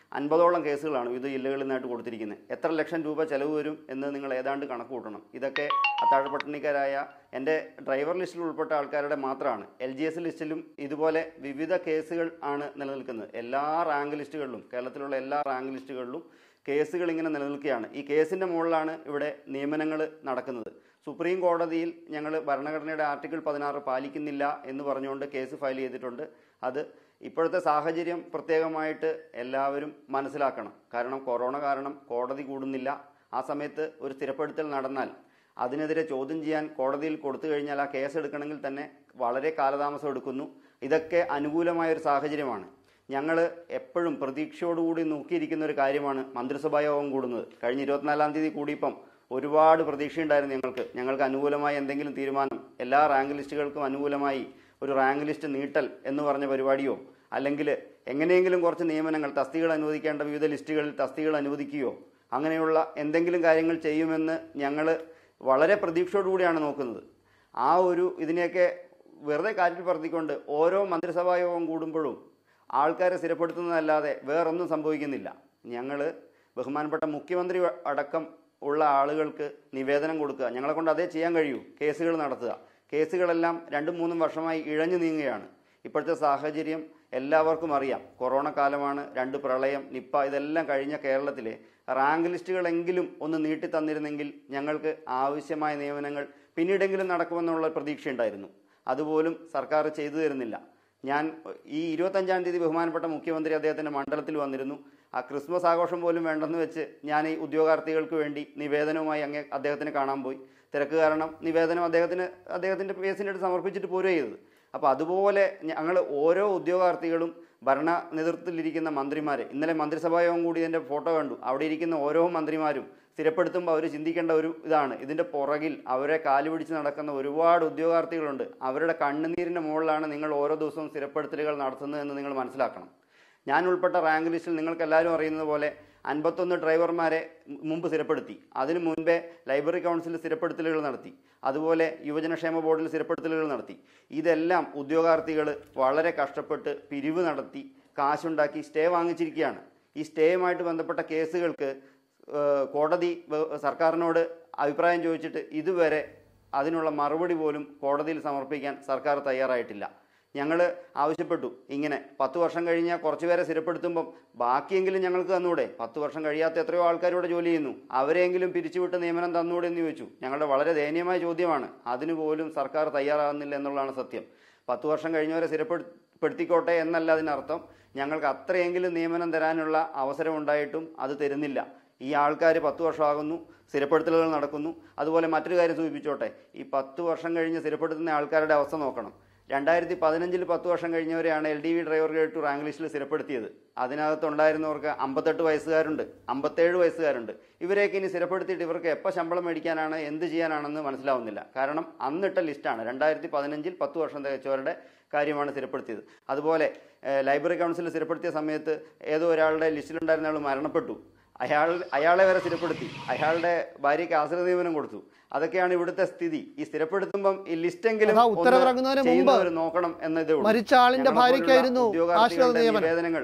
അൻപതോളം കേസുകളാണ് വിവിധ ജില്ലകളിൽ നിന്നായിട്ട് കൊടുത്തിരിക്കുന്നത് എത്ര ലക്ഷം രൂപ ചെലവ് വരും എന്ന് നിങ്ങൾ ഏതാണ്ട് കണക്ക് കൂട്ടണം ഇതൊക്കെ അത്താഴപട്ടിണിക്കാരായ എൻ്റെ ഡ്രൈവർ ലിസ്റ്റിൽ ഉൾപ്പെട്ട ആൾക്കാരുടെ മാത്രമാണ് എൽ ജി എസ് ലിസ്റ്റിലും ഇതുപോലെ വിവിധ കേസുകൾ ആണ് നിലനിൽക്കുന്നത് എല്ലാ റാങ്ക് ലിസ്റ്റുകളിലും കേരളത്തിലുള്ള എല്ലാ റാങ്ക് ലിസ്റ്റുകളിലും കേസുകൾ ഇങ്ങനെ നിലനിൽക്കുകയാണ് ഈ കേസിൻ്റെ മുകളിലാണ് ഇവിടെ നിയമനങ്ങൾ നടക്കുന്നത് സുപ്രീം കോടതിയിൽ ഞങ്ങൾ ഭരണഘടനയുടെ ആർട്ടിക്കിൾ പതിനാറ് പാലിക്കുന്നില്ല എന്ന് പറഞ്ഞുകൊണ്ട് കേസ് ഫയൽ ചെയ്തിട്ടുണ്ട് അത് ഇപ്പോഴത്തെ സാഹചര്യം പ്രത്യേകമായിട്ട് എല്ലാവരും മനസ്സിലാക്കണം കാരണം കൊറോണ കാരണം കോടതി കൂടുന്നില്ല ആ സമയത്ത് ഒരു സ്ഥിരപ്പെടുത്തൽ നടന്നാൽ അതിനെതിരെ ചോദ്യം ചെയ്യാൻ കോടതിയിൽ കൊടുത്തു കഴിഞ്ഞാൽ ആ കേസ് എടുക്കണമെങ്കിൽ തന്നെ വളരെ കാലതാമസം എടുക്കുന്നു ഇതൊക്കെ അനുകൂലമായ ഒരു സാഹചര്യമാണ് ഞങ്ങൾ എപ്പോഴും പ്രതീക്ഷയോടുകൂടി നോക്കിയിരിക്കുന്ന ഒരു കാര്യമാണ് മന്ത്രിസഭാ യോഗം കൂടുന്നത് കഴിഞ്ഞ ഇരുപത്തിനാലാം തീയതി കൂടിയപ്പം ഒരുപാട് പ്രതീക്ഷയുണ്ടായിരുന്നു ഞങ്ങൾക്ക് ഞങ്ങൾക്ക് അനുകൂലമായ എന്തെങ്കിലും തീരുമാനം എല്ലാ റാങ്ക് ലിസ്റ്റുകൾക്കും അനുകൂലമായി ഒരു റാങ്ക് ലിസ്റ്റ് നീട്ടൽ എന്ന് പറഞ്ഞ പരിപാടിയോ അല്ലെങ്കിൽ എങ്ങനെയെങ്കിലും കുറച്ച് നിയമനങ്ങൾ തസ്തികൾ അനുവദിക്കേണ്ട വിവിധ ലിസ്റ്റുകളിൽ തസ്തികൾ അനുവദിക്കുകയോ അങ്ങനെയുള്ള എന്തെങ്കിലും കാര്യങ്ങൾ ചെയ്യുമെന്ന് ഞങ്ങൾ വളരെ പ്രതീക്ഷയോടുകൂടിയാണ് നോക്കുന്നത് ആ ഒരു ഇതിനെയൊക്കെ വെറുതെ കാറ്റിൽ പറത്തിക്കൊണ്ട് ഓരോ മന്ത്രിസഭാ യോഗം കൂടുമ്പോഴും ആൾക്കാരെ സ്ഥിരപ്പെടുത്തുന്നതല്ലാതെ വേറൊന്നും സംഭവിക്കുന്നില്ല ഞങ്ങൾ ബഹുമാനപ്പെട്ട മുഖ്യമന്ത്രി അടക്കം ഉള്ള ആളുകൾക്ക് നിവേദനം കൊടുക്കുക ഞങ്ങളെ കൊണ്ട് അതേ ചെയ്യാൻ കഴിയൂ കേസുകൾ നടത്തുക കേസുകളെല്ലാം രണ്ടും മൂന്നും വർഷമായി ഇഴഞ്ഞു നീങ്ങുകയാണ് ഇപ്പോഴത്തെ സാഹചര്യം എല്ലാവർക്കും അറിയാം കൊറോണ കാലമാണ് രണ്ട് പ്രളയം നിപ്പ ഇതെല്ലാം കഴിഞ്ഞ കേരളത്തിലെ റാങ്ക് ലിസ്റ്റുകളെങ്കിലും ഒന്ന് നീട്ടി തന്നിരുന്നെങ്കിൽ ഞങ്ങൾക്ക് ആവശ്യമായ നിയമനങ്ങൾ പിന്നീടെങ്കിലും നടക്കുമെന്നുള്ള പ്രതീക്ഷയുണ്ടായിരുന്നു അതുപോലും സർക്കാർ ചെയ്തു തരുന്നില്ല ഞാൻ ഈ ഇരുപത്തഞ്ചാം തീയതി ബഹുമാനപ്പെട്ട മുഖ്യമന്ത്രി അദ്ദേഹത്തിൻ്റെ മണ്ഡലത്തിൽ വന്നിരുന്നു ആ ക്രിസ്മസ് ആഘോഷം പോലും വേണ്ടെന്ന് വെച്ച് ഞാൻ ഈ ഉദ്യോഗാർത്ഥികൾക്ക് വേണ്ടി നിവേദനവുമായി അങ്ങേ അദ്ദേഹത്തിന് കാണാൻ പോയി തിരക്ക് കാരണം നിവേദനം അദ്ദേഹത്തിന് അദ്ദേഹത്തിൻ്റെ പേസിൻ്റെ അടുത്ത് സമർപ്പിച്ചിട്ട് പോരുക ചെയ്തത് അപ്പോൾ അതുപോലെ ഞങ്ങൾ ഓരോ ഉദ്യോഗാർത്ഥികളും ഭരണ നേതൃത്വത്തിലിരിക്കുന്ന മന്ത്രിമാരെ ഇന്നലെ മന്ത്രിസഭാ യോഗം കൂടി ഇതിൻ്റെ ഫോട്ടോ കണ്ടു അവിടെ ഇരിക്കുന്ന ഓരോ മന്ത്രിമാരും സ്ഥിരപ്പെടുത്തുമ്പോൾ അവർ ചിന്തിക്കേണ്ട ഒരു ഇതാണ് ഇതിൻ്റെ പുറകിൽ അവരെ കാലുപിടിച്ച് നടക്കുന്ന ഒരുപാട് ഉദ്യോഗാർത്ഥികളുണ്ട് അവരുടെ കണ്ണുനീരിൻ്റെ മുകളിലാണ് നിങ്ങൾ ഓരോ ദിവസവും സ്ഥിരപ്പെടുത്തലുകൾ നടത്തുന്നതെന്ന് നിങ്ങൾ മനസ്സിലാക്കണം ഞാൻ ഉൾപ്പെട്ട റാങ്ക് ലിസ്റ്റിൽ നിങ്ങൾക്ക് എല്ലാവരും അറിയുന്നത് പോലെ അൻപത്തൊന്ന് ഡ്രൈവർമാരെ മുമ്പ് സ്ഥിരപ്പെടുത്തി അതിനു മുൻപേ ലൈബ്രറി കൗൺസിൽ സ്ഥിരപ്പെടുത്തലുകൾ നടത്തി അതുപോലെ യുവജനക്ഷേമ ബോർഡിൽ സ്ഥിരപ്പെടുത്തലുകൾ നടത്തി ഇതെല്ലാം ഉദ്യോഗാർത്ഥികൾ വളരെ കഷ്ടപ്പെട്ട് പിരിവ് നടത്തി കാശുണ്ടാക്കി സ്റ്റേ വാങ്ങിച്ചിരിക്കുകയാണ് ഈ സ്റ്റേയുമായിട്ട് ബന്ധപ്പെട്ട കേസുകൾക്ക് ഏഹ്, കോടതി വ- സർക്കാരിനോട് അഭിപ്രായം ചോദിച്ചിട്ട് ഇതുവരെ അതിനുള്ള മറുപടി പോലും കോടതിയിൽ സമർപ്പിക്കാൻ സർക്കാർ തയ്യാറായിട്ടില്ല ഞങ്ങൾ ആവശ്യപ്പെട്ടു ഇങ്ങനെ പത്ത് വർഷം കഴിഞ്ഞാൽ കുറച്ച് പേരെ സ്ഥിരപ്പെടുത്തുമ്പം ബാക്കിയെങ്കിലും ഞങ്ങൾക്ക് തന്നൂടെ പത്ത് വർഷം കഴിയാത്ത എത്രയോ ആൾക്കാർ ഇവിടെ ജോലി ചെയ്യുന്നു അവരെയെങ്കിലും പിരിച്ചുവിട്ട് നിയമനം തന്നൂടെ എന്ന് ചോദിച്ചു ഞങ്ങളുടെ വളരെ ദയനീയമായ ചോദ്യമാണ് അതിന് പോലും സർക്കാർ തയ്യാറാകുന്നില്ല എന്നുള്ളതാണ് സത്യം പത്ത് വർഷം കഴിഞ്ഞവരെ സ്ഥിരപ്പെടുത്തിക്കോട്ടെ എന്നല്ല അതിനർത്ഥം ഞങ്ങൾക്ക് അത്രയെങ്കിലും നിയമനം തരാനുള്ള അവസരം ഉണ്ടായിട്ടും അത് തരുന്നില്ല ഈ ആൾക്കാർ പത്ത് വർഷമാകുന്നു സ്ഥിരപ്പെടുത്തലുകൾ നടക്കുന്നു അതുപോലെ മറ്റൊരു കാര്യം സൂചിപ്പിച്ചോട്ടെ ഈ പത്ത് വർഷം കഴിഞ്ഞ് സ്ഥിരപ്പെടുത്തുന്ന ആൾക്കാരുടെ അവസ്ഥ നോക്കണം രണ്ടായിരത്തി പതിനഞ്ചിൽ പത്ത് വർഷം കഴിഞ്ഞവരെയാണ് L D V driver grade two rank ലിസ്റ്റിൽ സ്ഥിരപ്പെടുത്തിയത് അതിനകത്തുണ്ടായിരുന്നവർക്ക് അമ്പത്തെട്ട് വയസ്സുകാരുണ്ട് അമ്പത്തേഴ് വയസ്സുകാരുണ്ട് ഇവരെയൊക്കെ ഇനി സ്ഥിരപ്പെടുത്തിയിട്ട് ഇവർക്ക് എപ്പോൾ ശമ്പളം മേടിക്കാനാണ് എന്ത് ചെയ്യാനാണെന്ന് മനസ്സിലാവുന്നില്ല കാരണം അന്നിട്ട ലിസ്റ്റാണ് രണ്ടായിരത്തി പതിനഞ്ചിൽ പത്ത് വർഷം തികച്ചവരുടെ കാര്യമാണ് സ്ഥിരപ്പെടുത്തിയത് അതുപോലെ ഏഹ്, ലൈബ്രറി കൗൺസിൽ സ്ഥിരപ്പെടുത്തിയ സമയത്ത് ഏതോ ഒരാളുടെ ലിസ്റ്റിലുണ്ടായിരുന്ന ആൾ മരണപ്പെട്ടു അയാൾ അയാളെ വരെ സ്ഥിരപ്പെടുത്തി അയാളുടെ ഭാര്യയ്ക്ക് ആശ്രിത നിയമനം കൊടുത്തു അതൊക്കെയാണ് ഇവിടുത്തെ സ്ഥിതി ഈ സ്ഥിരപ്പെടുത്തുമ്പം ഈ ലിസ്റ്റെങ്കിലും അതാ ഒന്ന് ഉത്തരവിറങ്ങുന്നതിന് മുമ്പ് ചെയ്യുന്നവർ നോക്കണം എന്നതേ ഉള്ളൂ മരിച്ച ആളിന്റെ ഞങ്ങളെപ്പോലുള്ള ഭാര്യയ്ക്കായിരുന്നു ഉദ്യോഗാർത്ഥികളുടെ ആശ്രിത നിയമനം. നിവേദനങ്ങൾ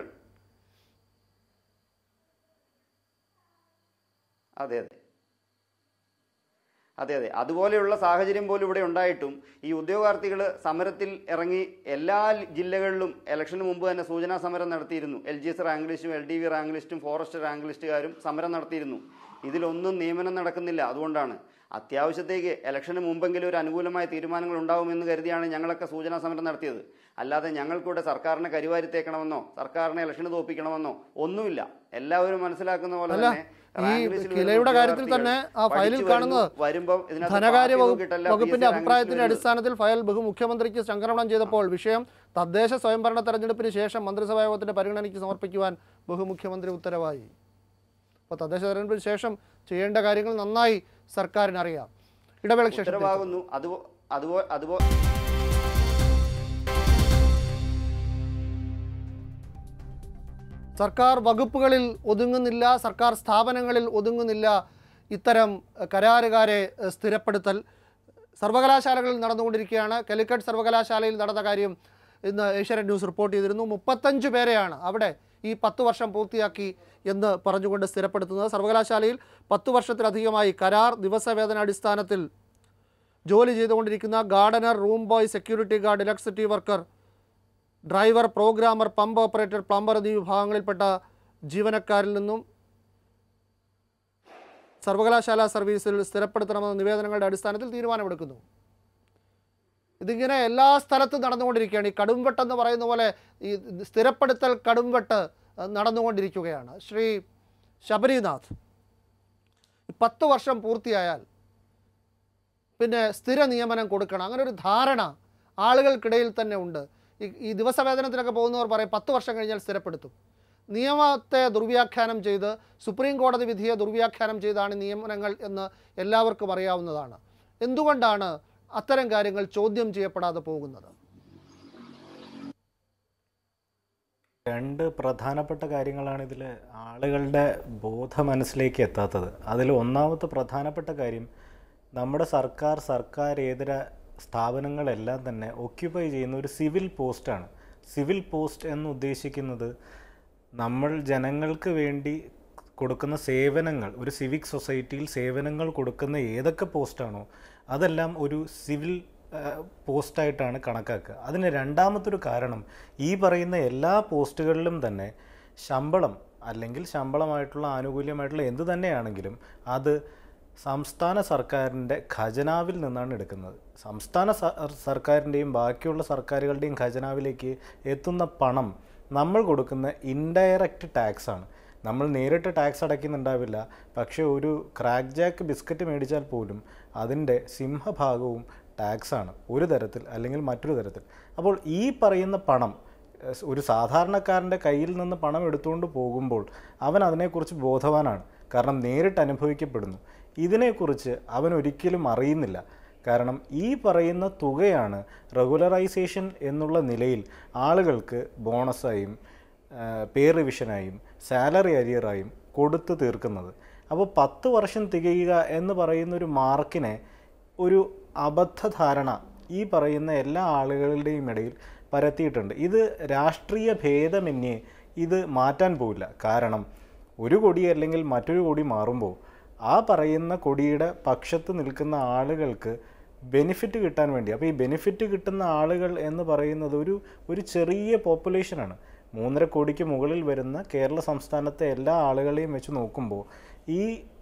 അതെ അതെ അതെ അതെ അതുപോലെയുള്ള സാഹചര്യം പോലും ഇവിടെ ഉണ്ടായിട്ടും ഈ ഉദ്യോഗാർത്ഥികൾ സമരത്തിൽ ഇറങ്ങി എല്ലാ ജില്ലകളിലും ഇലക്ഷന് മുമ്പ് തന്നെ സൂചനാ സമരം നടത്തിയിരുന്നു എൽ ജി എസ് റാങ്ക് ലിസ്റ്റും എൽ ഡി വി റാങ്ക് ലിസ്റ്റും ഫോറസ്റ്റ് റാങ്ക് ലിസ്റ്റുകാരും സമരം നടത്തിയിരുന്നു ഇതിലൊന്നും നിയമനം നടക്കുന്നില്ല അതുകൊണ്ടാണ് അത്യാവശ്യത്തേക്ക് ഇലക്ഷന് മുമ്പെങ്കിലും ഒരു അനുകൂലമായ തീരുമാനങ്ങൾ ഉണ്ടാവുമെന്ന് കരുതിയാണ് ഞങ്ങളൊക്കെ സൂചനാ സമരം നടത്തിയത് അല്ലാതെ ഞങ്ങൾക്കൂടെ സർക്കാരിനെ കരിവാരിത്തേക്കണമെന്നോ സർക്കാരിനെ ഇലക്ഷന് തോപ്പിക്കണമെന്നോ ഒന്നുമില്ല എല്ലാവരും മനസ്സിലാക്കുന്ന പോലെ അല്ല, തന്നെ ഈ റാങ്ക് ലിസ്റ്റിൽ വരുന്ന കിലയുടെ കാര്യത്തിൽ ഉദ്യോഗാർത്ഥികൾ തന്നെ ആ ഫയലിൽ പഠിച്ചു വരുന്നു, കാണുന്നത് വരുമ്പം ഇതിനകത്ത് ധനകാര്യ പാർട്ടി വകുപ്പ് നോക്കിയിട്ടല്ല വകുപ്പിന്റെ PSC റാങ്ക് അഭിപ്രായത്തിന്റെ ലിസ്റ്റിൽ അടിസ്ഥാനത്തിൽ ഫയൽ ബഹുമുഖ്യമന്ത്രിക്ക് സംക്രമണം ചെയ്തപ്പോൾ വിഷയം തദ്ദേശ സ്വയംഭരണ തെരഞ്ഞെടുപ്പിന് ശേഷം മന്ത്രിസഭാ യോഗത്തിന്റെ പരിഗണനയ്ക്ക് സമർപ്പിക്കുവാൻ ബഹുമുഖ്യമന്ത്രി ഉത്തരവായി അപ്പോൾ തദ്ദേശ തെരഞ്ഞെടുപ്പിന് ശേഷം ചെയ്യേണ്ട കാര്യങ്ങൾ നന്നായി സർക്കാരിന് അറിയാം ഇടവേളയ്ക്ക് ശേഷം തിരിച്ചു. ഉത്തരവാകുന്നു അതുപോ അതുപോ അതുപോ സർക്കാർ വകുപ്പുകളിൽ ഒതുങ്ങുന്നില്ല സർക്കാർ സ്ഥാപനങ്ങളിൽ ഒതുങ്ങുന്നില്ല ഇത്തരം എഹ്, കരാറുകാരെ എഹ്, സ്ഥിരപ്പെടുത്തൽ സർവകലാശാലകളിൽ നടന്നുകൊണ്ടിരിക്കുകയാണ് കാലിക്കറ്റ് സർവകലാശാലയിൽ നടന്ന കാര്യം ഇന്ന് ഏഷ്യാനെറ്റ് ന്യൂസ് റിപ്പോർട്ട് ചെയ്തിരുന്നു മുപ്പത്തഞ്ച് പേരെയാണ് അവിടെ ഈ പത്ത് വർഷം പൂർത്തിയാക്കി എന്ന് പറഞ്ഞുകൊണ്ട് സ്ഥിരപ്പെടുത്തുന്നത് സർവകലാശാലയിൽ പത്ത് വർഷത്തിലധികമായി കരാർ ദിവസവേതന അടിസ്ഥാനത്തിൽ ജോലി ചെയ്തുകൊണ്ടിരിക്കുന്ന gardener room boy security guard electricity worker driver programmer pump operator plumber എന്നീ വിഭാഗങ്ങളിൽപ്പെട്ട ജീവനക്കാരിൽ നിന്നും സർവകലാശാല സർവീസിൽ സ്ഥിരപ്പെടുത്തണമെന്ന നിവേദനങ്ങളുടെ അടിസ്ഥാനത്തിൽ തീരുമാനമെടുക്കുന്നു ഇതിങ്ങനെ എല്ലാ സ്ഥലത്തും നടന്നുകൊണ്ടിരിക്കുകയാണ് ഈ കടുംവെട്ടെന്ന് പറയുന്ന പോലെ ഈ സ്ഥിരപ്പെടുത്തൽ കടുംവെട്ട് അഹ്, നടന്നുകൊണ്ടിരിക്കുകയാണ് ശ്രീ ശബരിനാഥ് പത്ത് വർഷം പൂർത്തിയായാൽ പിന്നെ സ്ഥിര നിയമനം കൊടുക്കണം അങ്ങനെ ഒരു ധാരണ ആളുകൾക്കിടയിൽ തന്നെ ഉണ്ട് ഈ ഈ ദിവസവേതനത്തിനൊക്കെ പോകുന്നവർ പറയും പത്ത് വർഷം കഴിഞ്ഞാൽ സ്ഥിരപ്പെടുത്തും നിയമത്തെ ദുർവ്യാഖ്യാനം ചെയ്ത് സുപ്രീം കോടതി വിധിയെ ദുർവ്യാഖ്യാനം ചെയ്താണ് നിയമനങ്ങൾ എന്ന് എല്ലാവർക്കും അറിയാവുന്നതാണ് എന്തുകൊണ്ടാണ് അത്തരം കാര്യങ്ങൾ ചോദ്യം ചെയ്യപ്പെടാതെ പോകുന്നത് രണ്ട് പ്രധാനപ്പെട്ട കാര്യങ്ങളാണ് ഇതിൽ ആളുകളുടെ ബോധ മനസ്സിലേക്ക് എത്താത്തത് അതിൽ ഒന്നാമത്തെ പ്രധാനപ്പെട്ട കാര്യം നമ്മുടെ സർക്കാർ സർക്കാരേതര സ്ഥാപനങ്ങളെല്ലാം തന്നെ ഒക്യുപ്പൈ ചെയ്യുന്ന ഒരു സിവിൽ പോസ്റ്റാണ് സിവിൽ പോസ്റ്റ് എന്ന് ഉദ്ദേശിക്കുന്നത് നമ്മൾ ജനങ്ങൾക്ക് വേണ്ടി കൊടുക്കുന്ന സേവനങ്ങൾ ഒരു സിവിക് സൊസൈറ്റിയിൽ സേവനങ്ങൾ കൊടുക്കുന്ന ഏതൊക്കെ പോസ്റ്റാണോ അതെല്ലാം ഒരു സിവിൽ പോസ്റ്റായിട്ടാണ് കണക്കാക്കുക അതിന് രണ്ടാമത്തൊരു കാരണം ഈ പറയുന്ന എല്ലാ പോസ്റ്റുകളിലും തന്നെ ശമ്പളം അല്ലെങ്കിൽ ശമ്പളമായിട്ടുള്ള ആനുകൂല്യമായിട്ടുള്ള എന്ത് തന്നെയാണെങ്കിലും അത് സംസ്ഥാന സർക്കാരിൻ്റെ ഖജനാവിൽ നിന്നാണ് എടുക്കുന്നത് സംസ്ഥാന സ- സർക്കാരിൻ്റെയും ബാക്കിയുള്ള സർക്കാരുകളുടെയും ഖജനാവിലേക്ക് എത്തുന്ന പണം നമ്മൾ കൊടുക്കുന്ന ഇൻഡയറക്റ്റ് ടാക്സ് ആണ് നമ്മൾ നേരിട്ട് ടാക്സ് അടയ്ക്കുന്നുണ്ടാവില്ല പക്ഷേ ഒരു ക്രാക്ക് ജാക്ക് ബിസ്ക്കറ്റ് മേടിച്ചാൽ പോലും അതിൻ്റെ സിംഹഭാഗവും ടാക്സ് ആണ് ഒരു തരത്തിൽ അല്ലെങ്കിൽ മറ്റൊരു തരത്തിൽ അപ്പോൾ ഈ പറയുന്ന പണം എസ് ഒരു സാധാരണക്കാരൻ്റെ കയ്യിൽ നിന്ന് പണം എടുത്തുകൊണ്ട് പോകുമ്പോൾ അവൻ അതിനെക്കുറിച്ച് ബോധവാനാണ് കാരണം നേരിട്ട് അനുഭവിക്കപ്പെടുന്നു ഇതിനെക്കുറിച്ച് അവൻ ഒരിക്കലും അറിയുന്നില്ല കാരണം ഈ പറയുന്ന തുകയാണ് റെഗുലറൈസേഷൻ എന്നുള്ള നിലയിൽ ആളുകൾക്ക് ബോണസായും പേ റിവിഷനായും സാലറി അരിയറായും കൊടുത്തു തീർക്കുന്നത് അപ്പോൾ പത്ത് വർഷം തികയുക എന്ന് പറയുന്ന ഒരു മാർക്കിനെ ഒരു അബദ്ധധാരണ ഈ പറയുന്ന എല്ലാ ആളുകളുടെയും ഇടയിൽ പരത്തിയിട്ടുണ്ട് ഇത് രാഷ്ട്രീയ ഭേദമന്യേ ഇത് മാറ്റാൻ പോവില്ല കാരണം ഒരു കൊടി അല്ലെങ്കിൽ മറ്റൊരു കൊടി മാറുമ്പോൾ ആ പറയുന്ന കൊടിയുടെ പക്ഷത്ത് നിൽക്കുന്ന ആളുകൾക്ക് ബെനിഫിറ്റ് കിട്ടാൻ വേണ്ടി അപ്പോൾ ഈ ബെനിഫിറ്റ് കിട്ടുന്ന ആളുകൾ എന്ന് പറയുന്നത് ഒരു ഒരു ചെറിയ പോപ്പുലേഷനാണ് മൂന്നര കോടിക്ക് മുകളിൽ വരുന്ന കേരള സംസ്ഥാനത്തെ എല്ലാ ആളുകളെയും വെച്ച് നോക്കുമ്പോൾ ഈ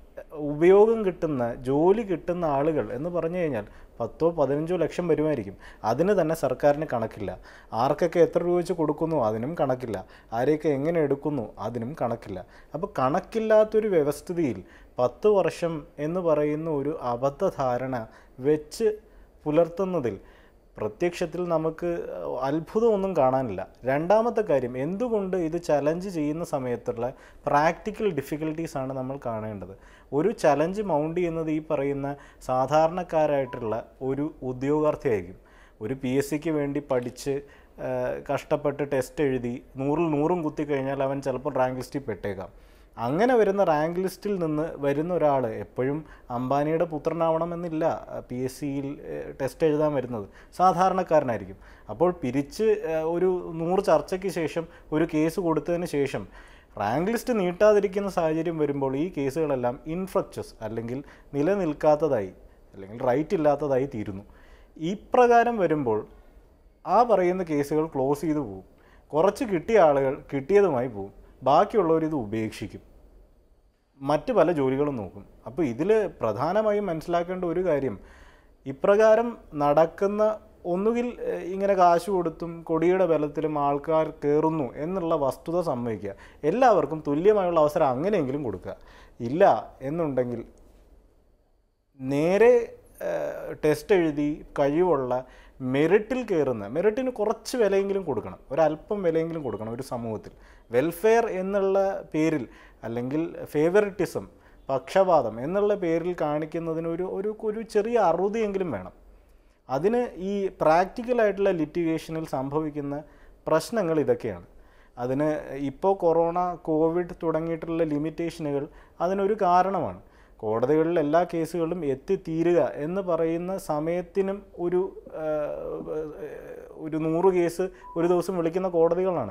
ഉപയോഗം കിട്ടുന്ന ജോലി കിട്ടുന്ന ആളുകൾ എന്ന് പറഞ്ഞു കഴിഞ്ഞാൽ പത്തോ പതിനഞ്ചോ ലക്ഷം വരുമായിരിക്കും അതിന് തന്നെ സർക്കാരിന് കണക്കില്ല ആർക്കൊക്കെ എത്ര രൂപ വെച്ച് കൊടുക്കുന്നു അതിനും കണക്കില്ല ആരെയൊക്കെ എങ്ങനെ എടുക്കുന്നു അതിനും കണക്കില്ല അപ്പോൾ കണക്കില്ലാത്തൊരു വ്യവസ്ഥിതിയിൽ പത്ത് വർഷം എന്ന് പറയുന്ന ഒരു അബദ്ധധാരണ വെച്ച് പുലർത്തുന്നതിൽ പ്രത്യക്ഷത്തിൽ നമുക്ക് അത്ഭുതമൊന്നും കാണാനില്ല രണ്ടാമത്തെ കാര്യം എന്തുകൊണ്ട് ഇത് ചലഞ്ച് ചെയ്യുന്ന സമയത്തുള്ള പ്രാക്ടിക്കൽ ഡിഫിക്കൽട്ടീസ് ആണ് നമ്മൾ കാണേണ്ടത് ഒരു ചലഞ്ച് മൗണ്ട് ചെയ്യുന്നത് ഈ പറയുന്ന സാധാരണക്കാരായിട്ടുള്ള ഒരു ഉദ്യോഗാർത്ഥിയായിരിക്കും ഒരു പി എസ് സിക്ക് വേണ്ടി പഠിച്ച് ആ, കഷ്ടപ്പെട്ട് ടെസ്റ്റ് എഴുതി നൂറിൽ നൂറും കുത്തി കഴിഞ്ഞാൽ അവൻ ചിലപ്പോൾ റാങ്ക് ലിസ്റ്റിൽ പെട്ടേക്കാം അങ്ങനെ വരുന്ന റാങ്ക് ലിസ്റ്റിൽ നിന്ന് വരുന്ന ഒരാൾ എപ്പോഴും അംബാനിയുടെ പുത്രനാവണമെന്നില്ല പി എസ് സിയിൽ ടെസ്റ്റ് എഴുതാൻ വരുന്നത് സാധാരണക്കാരനായിരിക്കും അപ്പോൾ പിരിച്ച് ഏഹ്, ഒരു നൂറ് ചർച്ചയ്ക്ക് ശേഷം ഒരു കേസ് കൊടുത്തതിന് ശേഷം റാങ്ക് ലിസ്റ്റ് നീട്ടാതിരിക്കുന്ന സാഹചര്യം വരുമ്പോൾ ഈ കേസുകളെല്ലാം ഇൻഫ്രക്ചസ് അല്ലെങ്കിൽ നിലനിൽക്കാത്തതായി അല്ലെങ്കിൽ റൈറ്റ് ഇല്ലാത്തതായി തീരുന്നു ഇപ്രകാരം വരുമ്പോൾ ആ പറയുന്ന കേസുകൾ ക്ലോസ് ചെയ്തു പോകും കുറച്ച് കിട്ടിയ ആളുകൾ കിട്ടിയതുമായി പോകും ബാക്കിയുള്ളവർ ഇത് ഉപേക്ഷിക്കും മറ്റ് പല ജോലികളും നോക്കും അപ്പോൾ ഇതിൽ പ്രധാനമായും മനസ്സിലാക്കേണ്ട ഒരു കാര്യം ഇപ്രകാരം നടക്കുന്ന ഒന്നുകിൽ ഏഹ്, ഇങ്ങനെ കാശ് കൊടുത്തും കൊടിയുടെ ബലത്തിലും ആൾക്കാർ കയറുന്നു എന്നുള്ള വസ്തുത സമ്മതിക്കുക എല്ലാവർക്കും തുല്യമായുള്ള അവസരം അങ്ങനെയെങ്കിലും കൊടുക്കുക ഇല്ല എന്നുണ്ടെങ്കിൽ നേരെ ടെസ്റ്റ് എഴുതി കഴിവുള്ള മെറിറ്റിൽ കയറുന്ന മെറിറ്റിന് കുറച്ച് വിലയെങ്കിലും കൊടുക്കണം ഒരല്പം വിലയെങ്കിലും കൊടുക്കണം ഒരു സമൂഹത്തിൽ വെൽഫെയർ എന്നുള്ള പേരിൽ അല്ലെങ്കിൽ ഫേവറിറ്റിസം പക്ഷപാതം എന്നുള്ള പേരിൽ കാണിക്കുന്നതിന് ഒരു ഒരു ഒരു ചെറിയ അറുതിയെങ്കിലും വേണം അതിന് ഈ പ്രാക്ടിക്കലായിട്ടുള്ള ലിറ്റിഗേഷനിൽ സംഭവിക്കുന്ന പ്രശ്നങ്ങൾ ഇതൊക്കെയാണ് അതിന് ഇപ്പോൾ കൊറോണ കോവിഡ് തുടങ്ങിയിട്ടുള്ള ലിമിറ്റേഷനുകൾ അതിനൊരു കാരണമാണ് കോടതികളിൽ എല്ലാ കേസുകളും എത്തിത്തീരുക എന്ന് പറയുന്ന സമയത്തിനും ഒരു ആ, ഒരു നൂറ് കേസ് ഒരു ദിവസം വിളിക്കുന്ന കോടതികളാണ്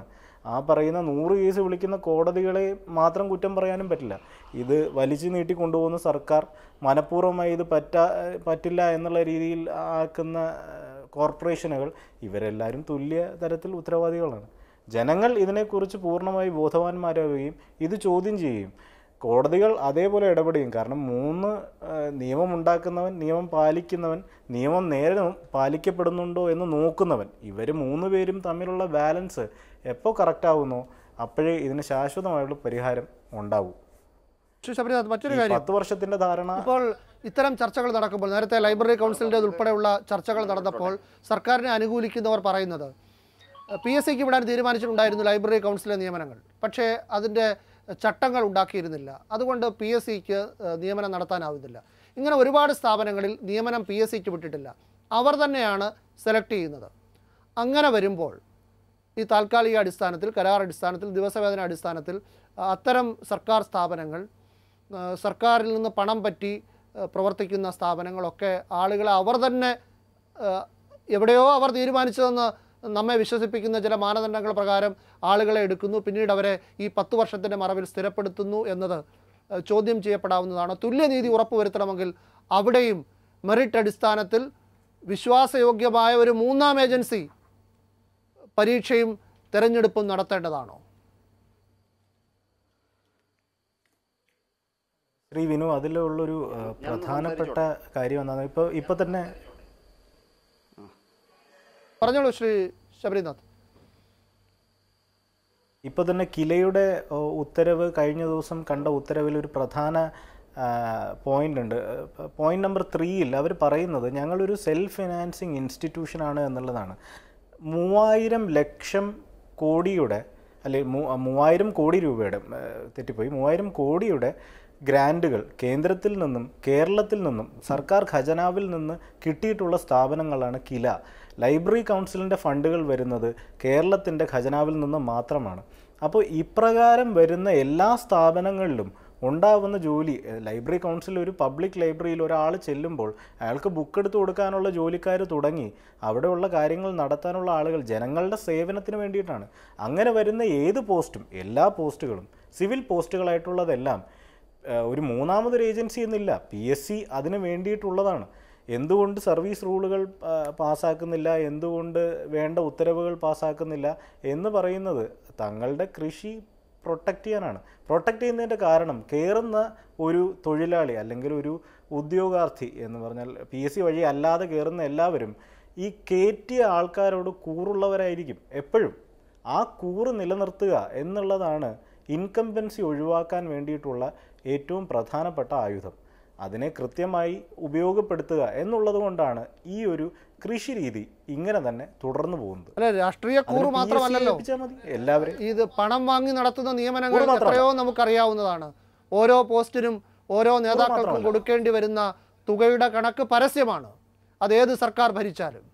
ആ പറയുന്ന നൂറ് കേസ് വിളിക്കുന്ന കോടതികളെ മാത്രം കുറ്റം പറയാനും പറ്റില്ല ഇത് വലിച്ചു നീട്ടി കൊണ്ടുപോകുന്ന സർക്കാർ മനഃപൂർവ്വമായി ഇത് പറ്റാ പറ്റില്ല എന്നുള്ള രീതിയിൽ ആക്കുന്ന ഏഹ്, കോർപ്പറേഷനുകൾ ഇവരെല്ലാവരും തുല്യ തരത്തിൽ ഉത്തരവാദികളാണ് ജനങ്ങൾ ഇതിനെക്കുറിച്ച് പൂർണ്ണമായി ബോധവാന്മാരാവുകയും ഇത് ചോദ്യം ചെയ്യുകയും കോടതികൾ അതേപോലെ ഇടപെടുകയും കാരണം മൂന്ന് ഏഹ്, നിയമം ഉണ്ടാക്കുന്നവൻ നിയമം പാലിക്കുന്നവൻ നിയമം നേരെ നോ- പാലിക്കപ്പെടുന്നുണ്ടോ എന്ന് നോക്കുന്നവൻ ഇവർ മൂന്ന് പേരും തമ്മിലുള്ള ബാലൻസ് എപ്പോൾ കറക്റ്റ് ആവുന്നോ അപ്പോഴേ ഇതിന് ശാശ്വതമായുള്ള പരിഹാരം ഉണ്ടാവൂ ശ്രീ ശബരിനാഥ് മറ്റൊരു ഈ കാര്യം പത്ത് വർഷത്തിന്റെ ധാരണ ഇപ്പോൾ ഇത്തരം ചർച്ചകൾ നടക്കുമ്പോൾ നേരത്തെ ലൈബ്രറി കൗൺസിലിൻ്റെ ഉൾപ്പെടെയുള്ള ചർച്ചകൾ നടന്നപ്പോൾ സർക്കാരിനെ അനുകൂലിക്കുന്നവർ പറയുന്നത് പി എസ് സിക്ക് വിടാൻ തീരുമാനിച്ചിട്ടുണ്ടായിരുന്നു ലൈബ്രറി കൗൺസിലെ നിയമനങ്ങൾ പക്ഷേ അതിൻ്റെ ചട്ടങ്ങൾ ഉണ്ടാക്കിയിരുന്നില്ല അതുകൊണ്ട് പി എസ് സിക്ക് നിയമനം നടത്താനാവുന്നില്ല ഇങ്ങനെ ഒരുപാട് സ്ഥാപനങ്ങളിൽ നിയമനം പി എസ് സിക്ക് വിട്ടിട്ടില്ല അവർ തന്നെയാണ് സെലക്ട് ചെയ്യുന്നത് അങ്ങനെ വരുമ്പോൾ ഈ താൽക്കാലിക അടിസ്ഥാനത്തിൽ കരാർ അടിസ്ഥാനത്തിൽ ദിവസവേതന അടിസ്ഥാനത്തിൽ ആ, അത്തരം സർക്കാർ സ്ഥാപനങ്ങൾ ആ, സർക്കാരിൽ നിന്ന് പണം പറ്റി ആ, പ്രവർത്തിക്കുന്ന സ്ഥാപനങ്ങളൊക്കെ ആളുകളെ അവർ തന്നെ ആ, എവിടെയോ അവർ തീരുമാനിച്ചതെന്ന് നമ്മെ വിശ്വസിപ്പിക്കുന്ന ചില മാനദണ്ഡങ്ങൾ പ്രകാരം ആളുകളെ എടുക്കുന്നു പിന്നീട് അവരെ ഈ പത്ത് വർഷത്തിൻ്റെ മറവിൽ സ്ഥിരപ്പെടുത്തുന്നു എന്നത് ആ, ചോദ്യം ചെയ്യപ്പെടാവുന്നതാണ് തുല്യനീതി ഉറപ്പുവരുത്തണമെങ്കിൽ അവിടെയും മെറിറ്റ് അടിസ്ഥാനത്തിൽ വിശ്വാസയോഗ്യമായ ഒരു മൂന്നാം ഏജൻസി പരീക്ഷയും തെരഞ്ഞെടുപ്പും നടത്തേണ്ടതാണോ ശ്രീ വിനു അതിലുള്ളൊരു ആ, പ്രധാനപ്പെട്ട കാര്യം എന്താണെന്ന് ഇപ്പോൾ ഇപ്പോൾ തന്നെ പറഞ്ഞോളൂ ശ്രീ ശബരിനാഥ് ഇപ്പോൾ തന്നെ കിലയുടെ ഓ, ഉത്തരവ് കഴിഞ്ഞ ദിവസം കണ്ട ഉത്തരവിൽ ഒരു പ്രധാന പോയിന്റ് ഉണ്ട് പോയിന്റ് നമ്പർ ത്രീയിൽ അവർ പറയുന്നത് ഞങ്ങളൊരു സെൽഫ് ഫിനാൻസിങ് ഇൻസ്റ്റിറ്റ്യൂഷനാണ് എന്നുള്ളതാണ് മൂവായിരം ലക്ഷം കോടിയുടെ അല്ലെ മൂ- മൂവായിരം കോടി രൂപയുടെ ആ, തെറ്റിപ്പോയി മൂവായിരം കോടിയുടെ ഗ്രാൻറ്റുകൾ കേന്ദ്രത്തിൽ നിന്നും കേരളത്തിൽ നിന്നും സർക്കാർ ഖജനാവിൽ നിന്ന് കിട്ടിയിട്ടുള്ള സ്ഥാപനങ്ങളാണ് കില ലൈബ്രറി കൗൺസിലിൻ്റെ ഫണ്ടുകൾ വരുന്നത് കേരളത്തിൻ്റെ ഖജനാവിൽ നിന്ന് മാത്രമാണ് അപ്പോൾ ഇപ്രകാരം വരുന്ന എല്ലാ സ്ഥാപനങ്ങളിലും ഉണ്ടാവുന്ന ജോലി ഏഹ് ലൈബ്രറി കൗൺസിൽ ഒരു പബ്ലിക് ലൈബ്രറിയിൽ ഒരാൾ ചെല്ലുമ്പോൾ അയാൾക്ക് ബുക്ക് എടുത്ത് കൊടുക്കാനുള്ള ജോലിക്കാർ തുടങ്ങി അവിടെയുള്ള കാര്യങ്ങൾ നടത്താനുള്ള ആളുകൾ ജനങ്ങളുടെ സേവനത്തിന് വേണ്ടിയിട്ടാണ് അങ്ങനെ വരുന്ന ഏത് പോസ്റ്റും എല്ലാ പോസ്റ്റുകളും സിവിൽ പോസ്റ്റുകളായിട്ടുള്ളതെല്ലാം ഏഹ് ഒരു മൂന്നാമതൊരു ഏജൻസി എന്നില്ല പി എസ് സി അതിന് വേണ്ടിയിട്ടുള്ളതാണ് എന്തുകൊണ്ട് സർവീസ് റൂളുകൾ ആ, പാസ്സാക്കുന്നില്ല എന്തുകൊണ്ട് വേണ്ട ഉത്തരവുകൾ പാസ്സാക്കുന്നില്ല എന്ന് പറയുന്നത് തങ്ങളുടെ കൃഷി പ്രൊട്ടക്റ്റ് ചെയ്യാനാണ് പ്രൊട്ടക്റ്റ് ചെയ്യുന്നതിൻ്റെ കാരണം കയറുന്ന ഒരു തൊഴിലാളി അല്ലെങ്കിൽ ഒരു ഉദ്യോഗാർത്ഥി എന്ന് പറഞ്ഞാൽ പി എസ് സി വഴി അല്ലാതെ കയറുന്ന എല്ലാവരും ഈ കയറ്റിയ ആൾക്കാരോട് കൂറുള്ളവരായിരിക്കും എപ്പോഴും ആ കൂറ് നിലനിർത്തുക എന്നുള്ളതാണ് ഇൻകംബൻസി ഒഴിവാക്കാൻ വേണ്ടിയിട്ടുള്ള ഏറ്റവും പ്രധാനപ്പെട്ട ആയുധം അതിനെ കൃത്യമായി ഉപയോഗപ്പെടുത്തുക എന്നുള്ളത് കൊണ്ടാണ് ഈ ഒരു കൃഷി രീതി ഇങ്ങനെ തന്നെ തുടർന്നു പോകുന്നത് അല്ല രാഷ്ട്രീയ കൂറ് അതിന് PSC മാത്രമല്ലല്ലോ ഏൽപ്പിച്ചാൽ മതി എല്ലാവരെയും ഇത് പണം വാങ്ങി നടത്തുന്ന നിയമനങ്ങൾ കൂറ് മാത്രമല്ല. എത്രയോ നമുക്കറിയാവുന്നതാണ് ഓരോ പോസ്റ്റിനും ഓരോ നേതാക്കൾക്കും മാത്രമല്ല. കൊടുക്കേണ്ടി വരുന്ന തുകയുടെ കണക്ക് പരസ്യമാണ് അതേത് സർക്കാർ ഭരിച്ചാലും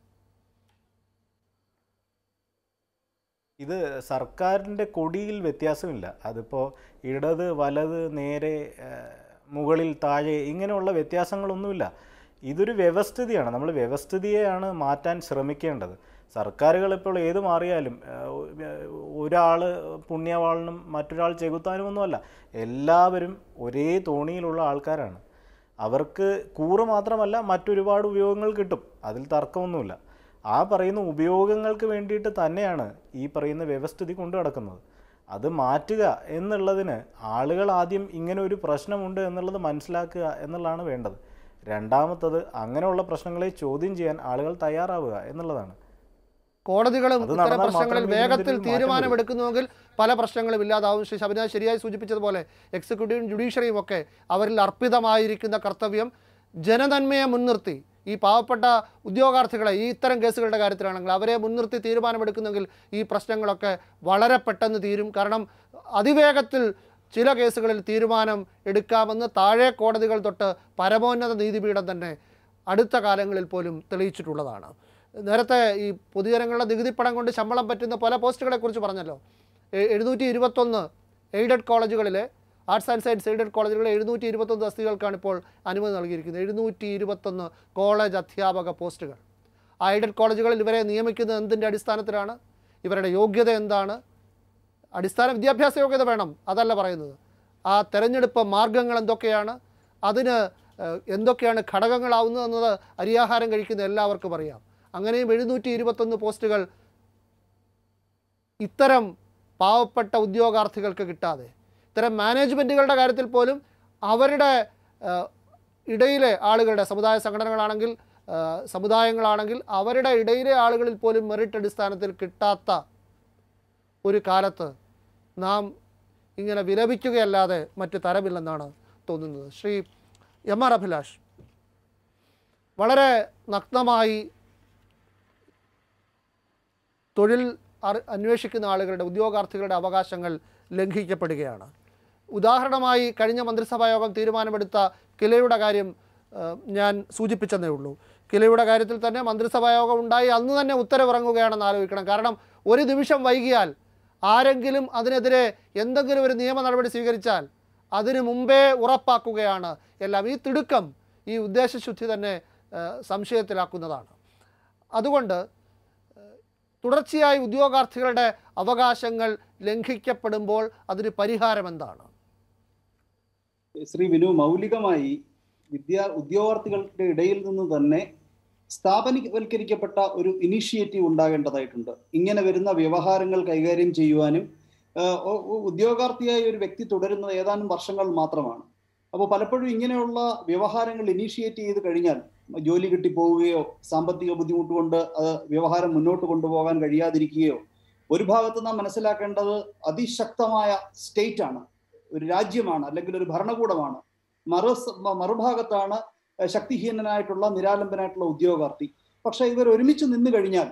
ഇത് സർക്കാരിൻ്റെ കൊടിയിൽ വ്യത്യാസമില്ല അതിപ്പോൾ ഇടത് വലത് നേരെ ഏഹ്, മുകളിൽ താഴെ ഇങ്ങനെയുള്ള വ്യത്യാസങ്ങളൊന്നുമില്ല ഇതൊരു വ്യവസ്ഥിതിയാണ് നമ്മൾ വ്യവസ്ഥിതിയെയാണ് മാറ്റാൻ ശ്രമിക്കേണ്ടത് സർക്കാരുകൾ ഇപ്പോൾ ഏത് മാറിയാലും ഒരാൾ പുണ്യവാളനും മറ്റൊരാൾ ചെകുത്താനും ഒന്നുമല്ല എല്ലാവരും ഒരേ തോണിയിലുള്ള ആൾക്കാരാണ് അവർക്ക് കൂറ് മാത്രമല്ല മറ്റൊരുപാട് ഉപയോഗങ്ങൾ കിട്ടും അതിൽ തർക്കമൊന്നുമില്ല ആ പറയുന്ന ഉപയോഗങ്ങൾക്ക് വേണ്ടിയിട്ട് തന്നെയാണ് ഈ പറയുന്ന വ്യവസ്ഥിതി കൊണ്ടു നടക്കുന്നത് അത് മാറ്റുക എന്നുള്ളതിന് ആളുകൾ ആദ്യം ഇങ്ങനെ ഒരു പ്രശ്നമുണ്ട് എന്നുള്ളത് മനസ്സിലാക്കുക എന്നുള്ളതാണ് വേണ്ടത് രണ്ടാമത്തത് അങ്ങനെയുള്ള പ്രശ്നങ്ങളെ ചോദ്യം ചെയ്യാൻ ആളുകൾ തയ്യാറാവുക എന്നുള്ളതാണ് കോടതികളും അത് ഇത്തരം നടന്നാൽ പ്രശ്നങ്ങളിൽ മാത്രമേ വേഗത്തിൽ ഇതിനൊരു മാറ്റം തീരുമാനമെടുക്കുന്നുവെങ്കിൽ പല പ്രശ്നങ്ങളും ഇല്ലാതാവും ശ്രീ ശബരിനാഥ് ശരിയായി സൂചിപ്പിച്ചതുപോലെ എക്സിക്യൂട്ടീവും ജുഡീഷ്യറിയും ഒക്കെ അവരിൽ അർപ്പിതമായിരിക്കുന്ന കർത്തവ്യം ജനനന്മയെ മുൻനിർത്തി ഈ പാവപ്പെട്ട ഉദ്യോഗാർത്ഥികളെ ഈ ഇത്തരം കേസുകളുടെ കാര്യത്തിലാണെങ്കിൽ അവരെ മുൻനിർത്തി തീരുമാനമെടുക്കുന്നെങ്കിൽ ഈ പ്രശ്നങ്ങളൊക്കെ വളരെ പെട്ടെന്ന് തീരും കാരണം അതിവേഗത്തിൽ ചില കേസുകളിൽ തീരുമാനം എടുക്കാമെന്ന് താഴെ കോടതികൾ തൊട്ട് പരമോന്നത നീതിപീഠം തന്നെ അടുത്ത കാലങ്ങളിൽ പോലും തെളിയിച്ചിട്ടുള്ളതാണ് നേരത്തെ ഈ പൊതുജനങ്ങളുടെ നികുതിപ്പണം കൊണ്ട് ശമ്പളം പറ്റുന്ന പല പോസ്റ്റുകളെക്കുറിച്ച് പറഞ്ഞല്ലോ എ- എഴുന്നൂറ്റി ഇരുപത്തൊന്ന് എയ്ഡഡ് കോളേജുകളിലെ ആർട്സ് ആൻഡ് സയൻസ് എയ്ഡഡ് കോളേജുകളിലെ എഴുന്നൂറ്റി ഇരുപത്തൊന്ന് തസ്തികൾക്കാണ് ഇപ്പോൾ അനുമതി നൽകിയിരിക്കുന്നത് എഴുന്നൂറ്റി ഇരുപത്തൊന്ന് കോളേജ് അധ്യാപക പോസ്റ്റുകൾ ആ എയ്ഡഡ് കോളേജുകളിൽ ഇവരെ നിയമിക്കുന്നത് എന്തിൻ്റെ അടിസ്ഥാനത്തിലാണ് ഇവരുടെ യോഗ്യത എന്താണ് അടിസ്ഥാന വിദ്യാഭ്യാസ യോഗ്യത വേണം അതല്ല പറയുന്നത് ആ തെരഞ്ഞെടുപ്പ് മാർഗങ്ങൾ എന്തൊക്കെയാണ് അതിന് ഏഹ്, എന്തൊക്കെയാണ് ഘടകങ്ങളാവുന്നത് എന്നത് അരിയാഹാരം കഴിക്കുന്ന എല്ലാവർക്കും അറിയാം അങ്ങനെയും എഴുന്നൂറ്റി ഇരുപത്തൊന്ന് പോസ്റ്റുകൾ ഇത്തരം പാവപ്പെട്ട ഉദ്യോഗാർത്ഥികൾക്ക് കിട്ടാതെ ഇത്തരം മാനേജ്മെൻറ്റുകളുടെ കാര്യത്തിൽ പോലും അവരുടെ ഏഹ്, ഇടയിലെ ആളുകളുടെ സമുദായ സംഘടനകളാണെങ്കിൽ ഏഹ്, സമുദായങ്ങളാണെങ്കിൽ അവരുടെ ഇടയിലെ ആളുകളിൽ പോലും മെറിറ്റ് അടിസ്ഥാനത്തിൽ കിട്ടാത്ത ഒരു കാലത്ത് നാം ഇങ്ങനെ വിലപിക്കുകയല്ലാതെ മറ്റ് തരമില്ലെന്നാണ് തോന്നുന്നത് ശ്രീ എം ആർ അഭിലാഷ് വളരെ നഗ്നമായി തൊഴിൽ അറി- അന്വേഷിക്കുന്ന ആളുകളുടെ ഉദ്യോഗാർത്ഥികളുടെ അവകാശങ്ങൾ ലംഘിക്കപ്പെടുകയാണ് ഉദാഹരണമായി കഴിഞ്ഞ മന്ത്രിസഭാ യോഗം തീരുമാനമെടുത്ത കിലയുടെ കാര്യം ഏഹ്, ഞാൻ സൂചിപ്പിച്ചെന്നേ ഉള്ളൂ കിലയുടെ കാര്യത്തിൽ തന്നെ മന്ത്രിസഭാ യോഗം ഉണ്ടായി അന്ന് തന്നെ ഉത്തരവിറങ്ങുകയാണെന്ന് ആലോചിക്കണം കാരണം ഒരു നിമിഷം വൈകിയാൽ ആരെങ്കിലും അതിനെതിരെ എന്തെങ്കിലും ഒരു നിയമ നടപടി സ്വീകരിച്ചാൽ അതിനു മുമ്പേ ഉറപ്പാക്കുകയാണ് എല്ലാം ഈ തിടുക്കം ഈ ഉദ്ദേശശുദ്ധി തന്നെ ഏഹ്, സംശയത്തിലാക്കുന്നതാണ് അതുകൊണ്ട് തുടർച്ചയായി ഉദ്യോഗാർത്ഥികളുടെ അവകാശങ്ങൾ ലംഘിക്കപ്പെടുമ്പോൾ അതിന് പരിഹാരം എന്താണ് ശ്രീ വിനു മൗലികമായി വിദ്യാ ഉദ്യോഗാർത്ഥികളുടെ ഇടയിൽ നിന്ന് തന്നെ സ്ഥാപനവൽക്കരിക്കപ്പെട്ട ഒരു ഇനിഷ്യേറ്റീവ് ഉണ്ടാകേണ്ടതായിട്ടുണ്ട് ഇങ്ങനെ വരുന്ന വ്യവഹാരങ്ങൾ കൈകാര്യം ചെയ്യുവാനും ആഹ് ഒ- ഒ- ഉദ്യോഗാർത്ഥിയായ ഒരു വ്യക്തി തുടരുന്നത് ഏതാനും വർഷങ്ങൾ മാത്രമാണ് അപ്പോൾ പലപ്പോഴും ഇങ്ങനെയുള്ള വ്യവഹാരങ്ങൾ ഇനീഷ്യേറ്റ് ചെയ്ത് കഴിഞ്ഞാൽ ജോലി കിട്ടിപ്പോവുകയോ സാമ്പത്തിക ബുദ്ധിമുട്ട് കൊണ്ട് അത് വ്യവഹാരം മുന്നോട്ട് കൊണ്ടുപോകാൻ കഴിയാതിരിക്കുകയോ ഒരു ഭാഗത്ത് നാം മനസ്സിലാക്കേണ്ടത് അതിശക്തമായ സ്റ്റേറ്റ് ആണ് ഒരു രാജ്യമാണ് അല്ലെങ്കിൽ ഒരു ഭരണകൂടമാണ് മറു മറുഭാഗത്താണ് ഏഹ് ശക്തിഹീനനായിട്ടുള്ള നിരാലംബനായിട്ടുള്ള ഉദ്യോഗാർത്ഥി പക്ഷെ ഇവർ ഒരുമിച്ച് നിന്ന് കഴിഞ്ഞാൽ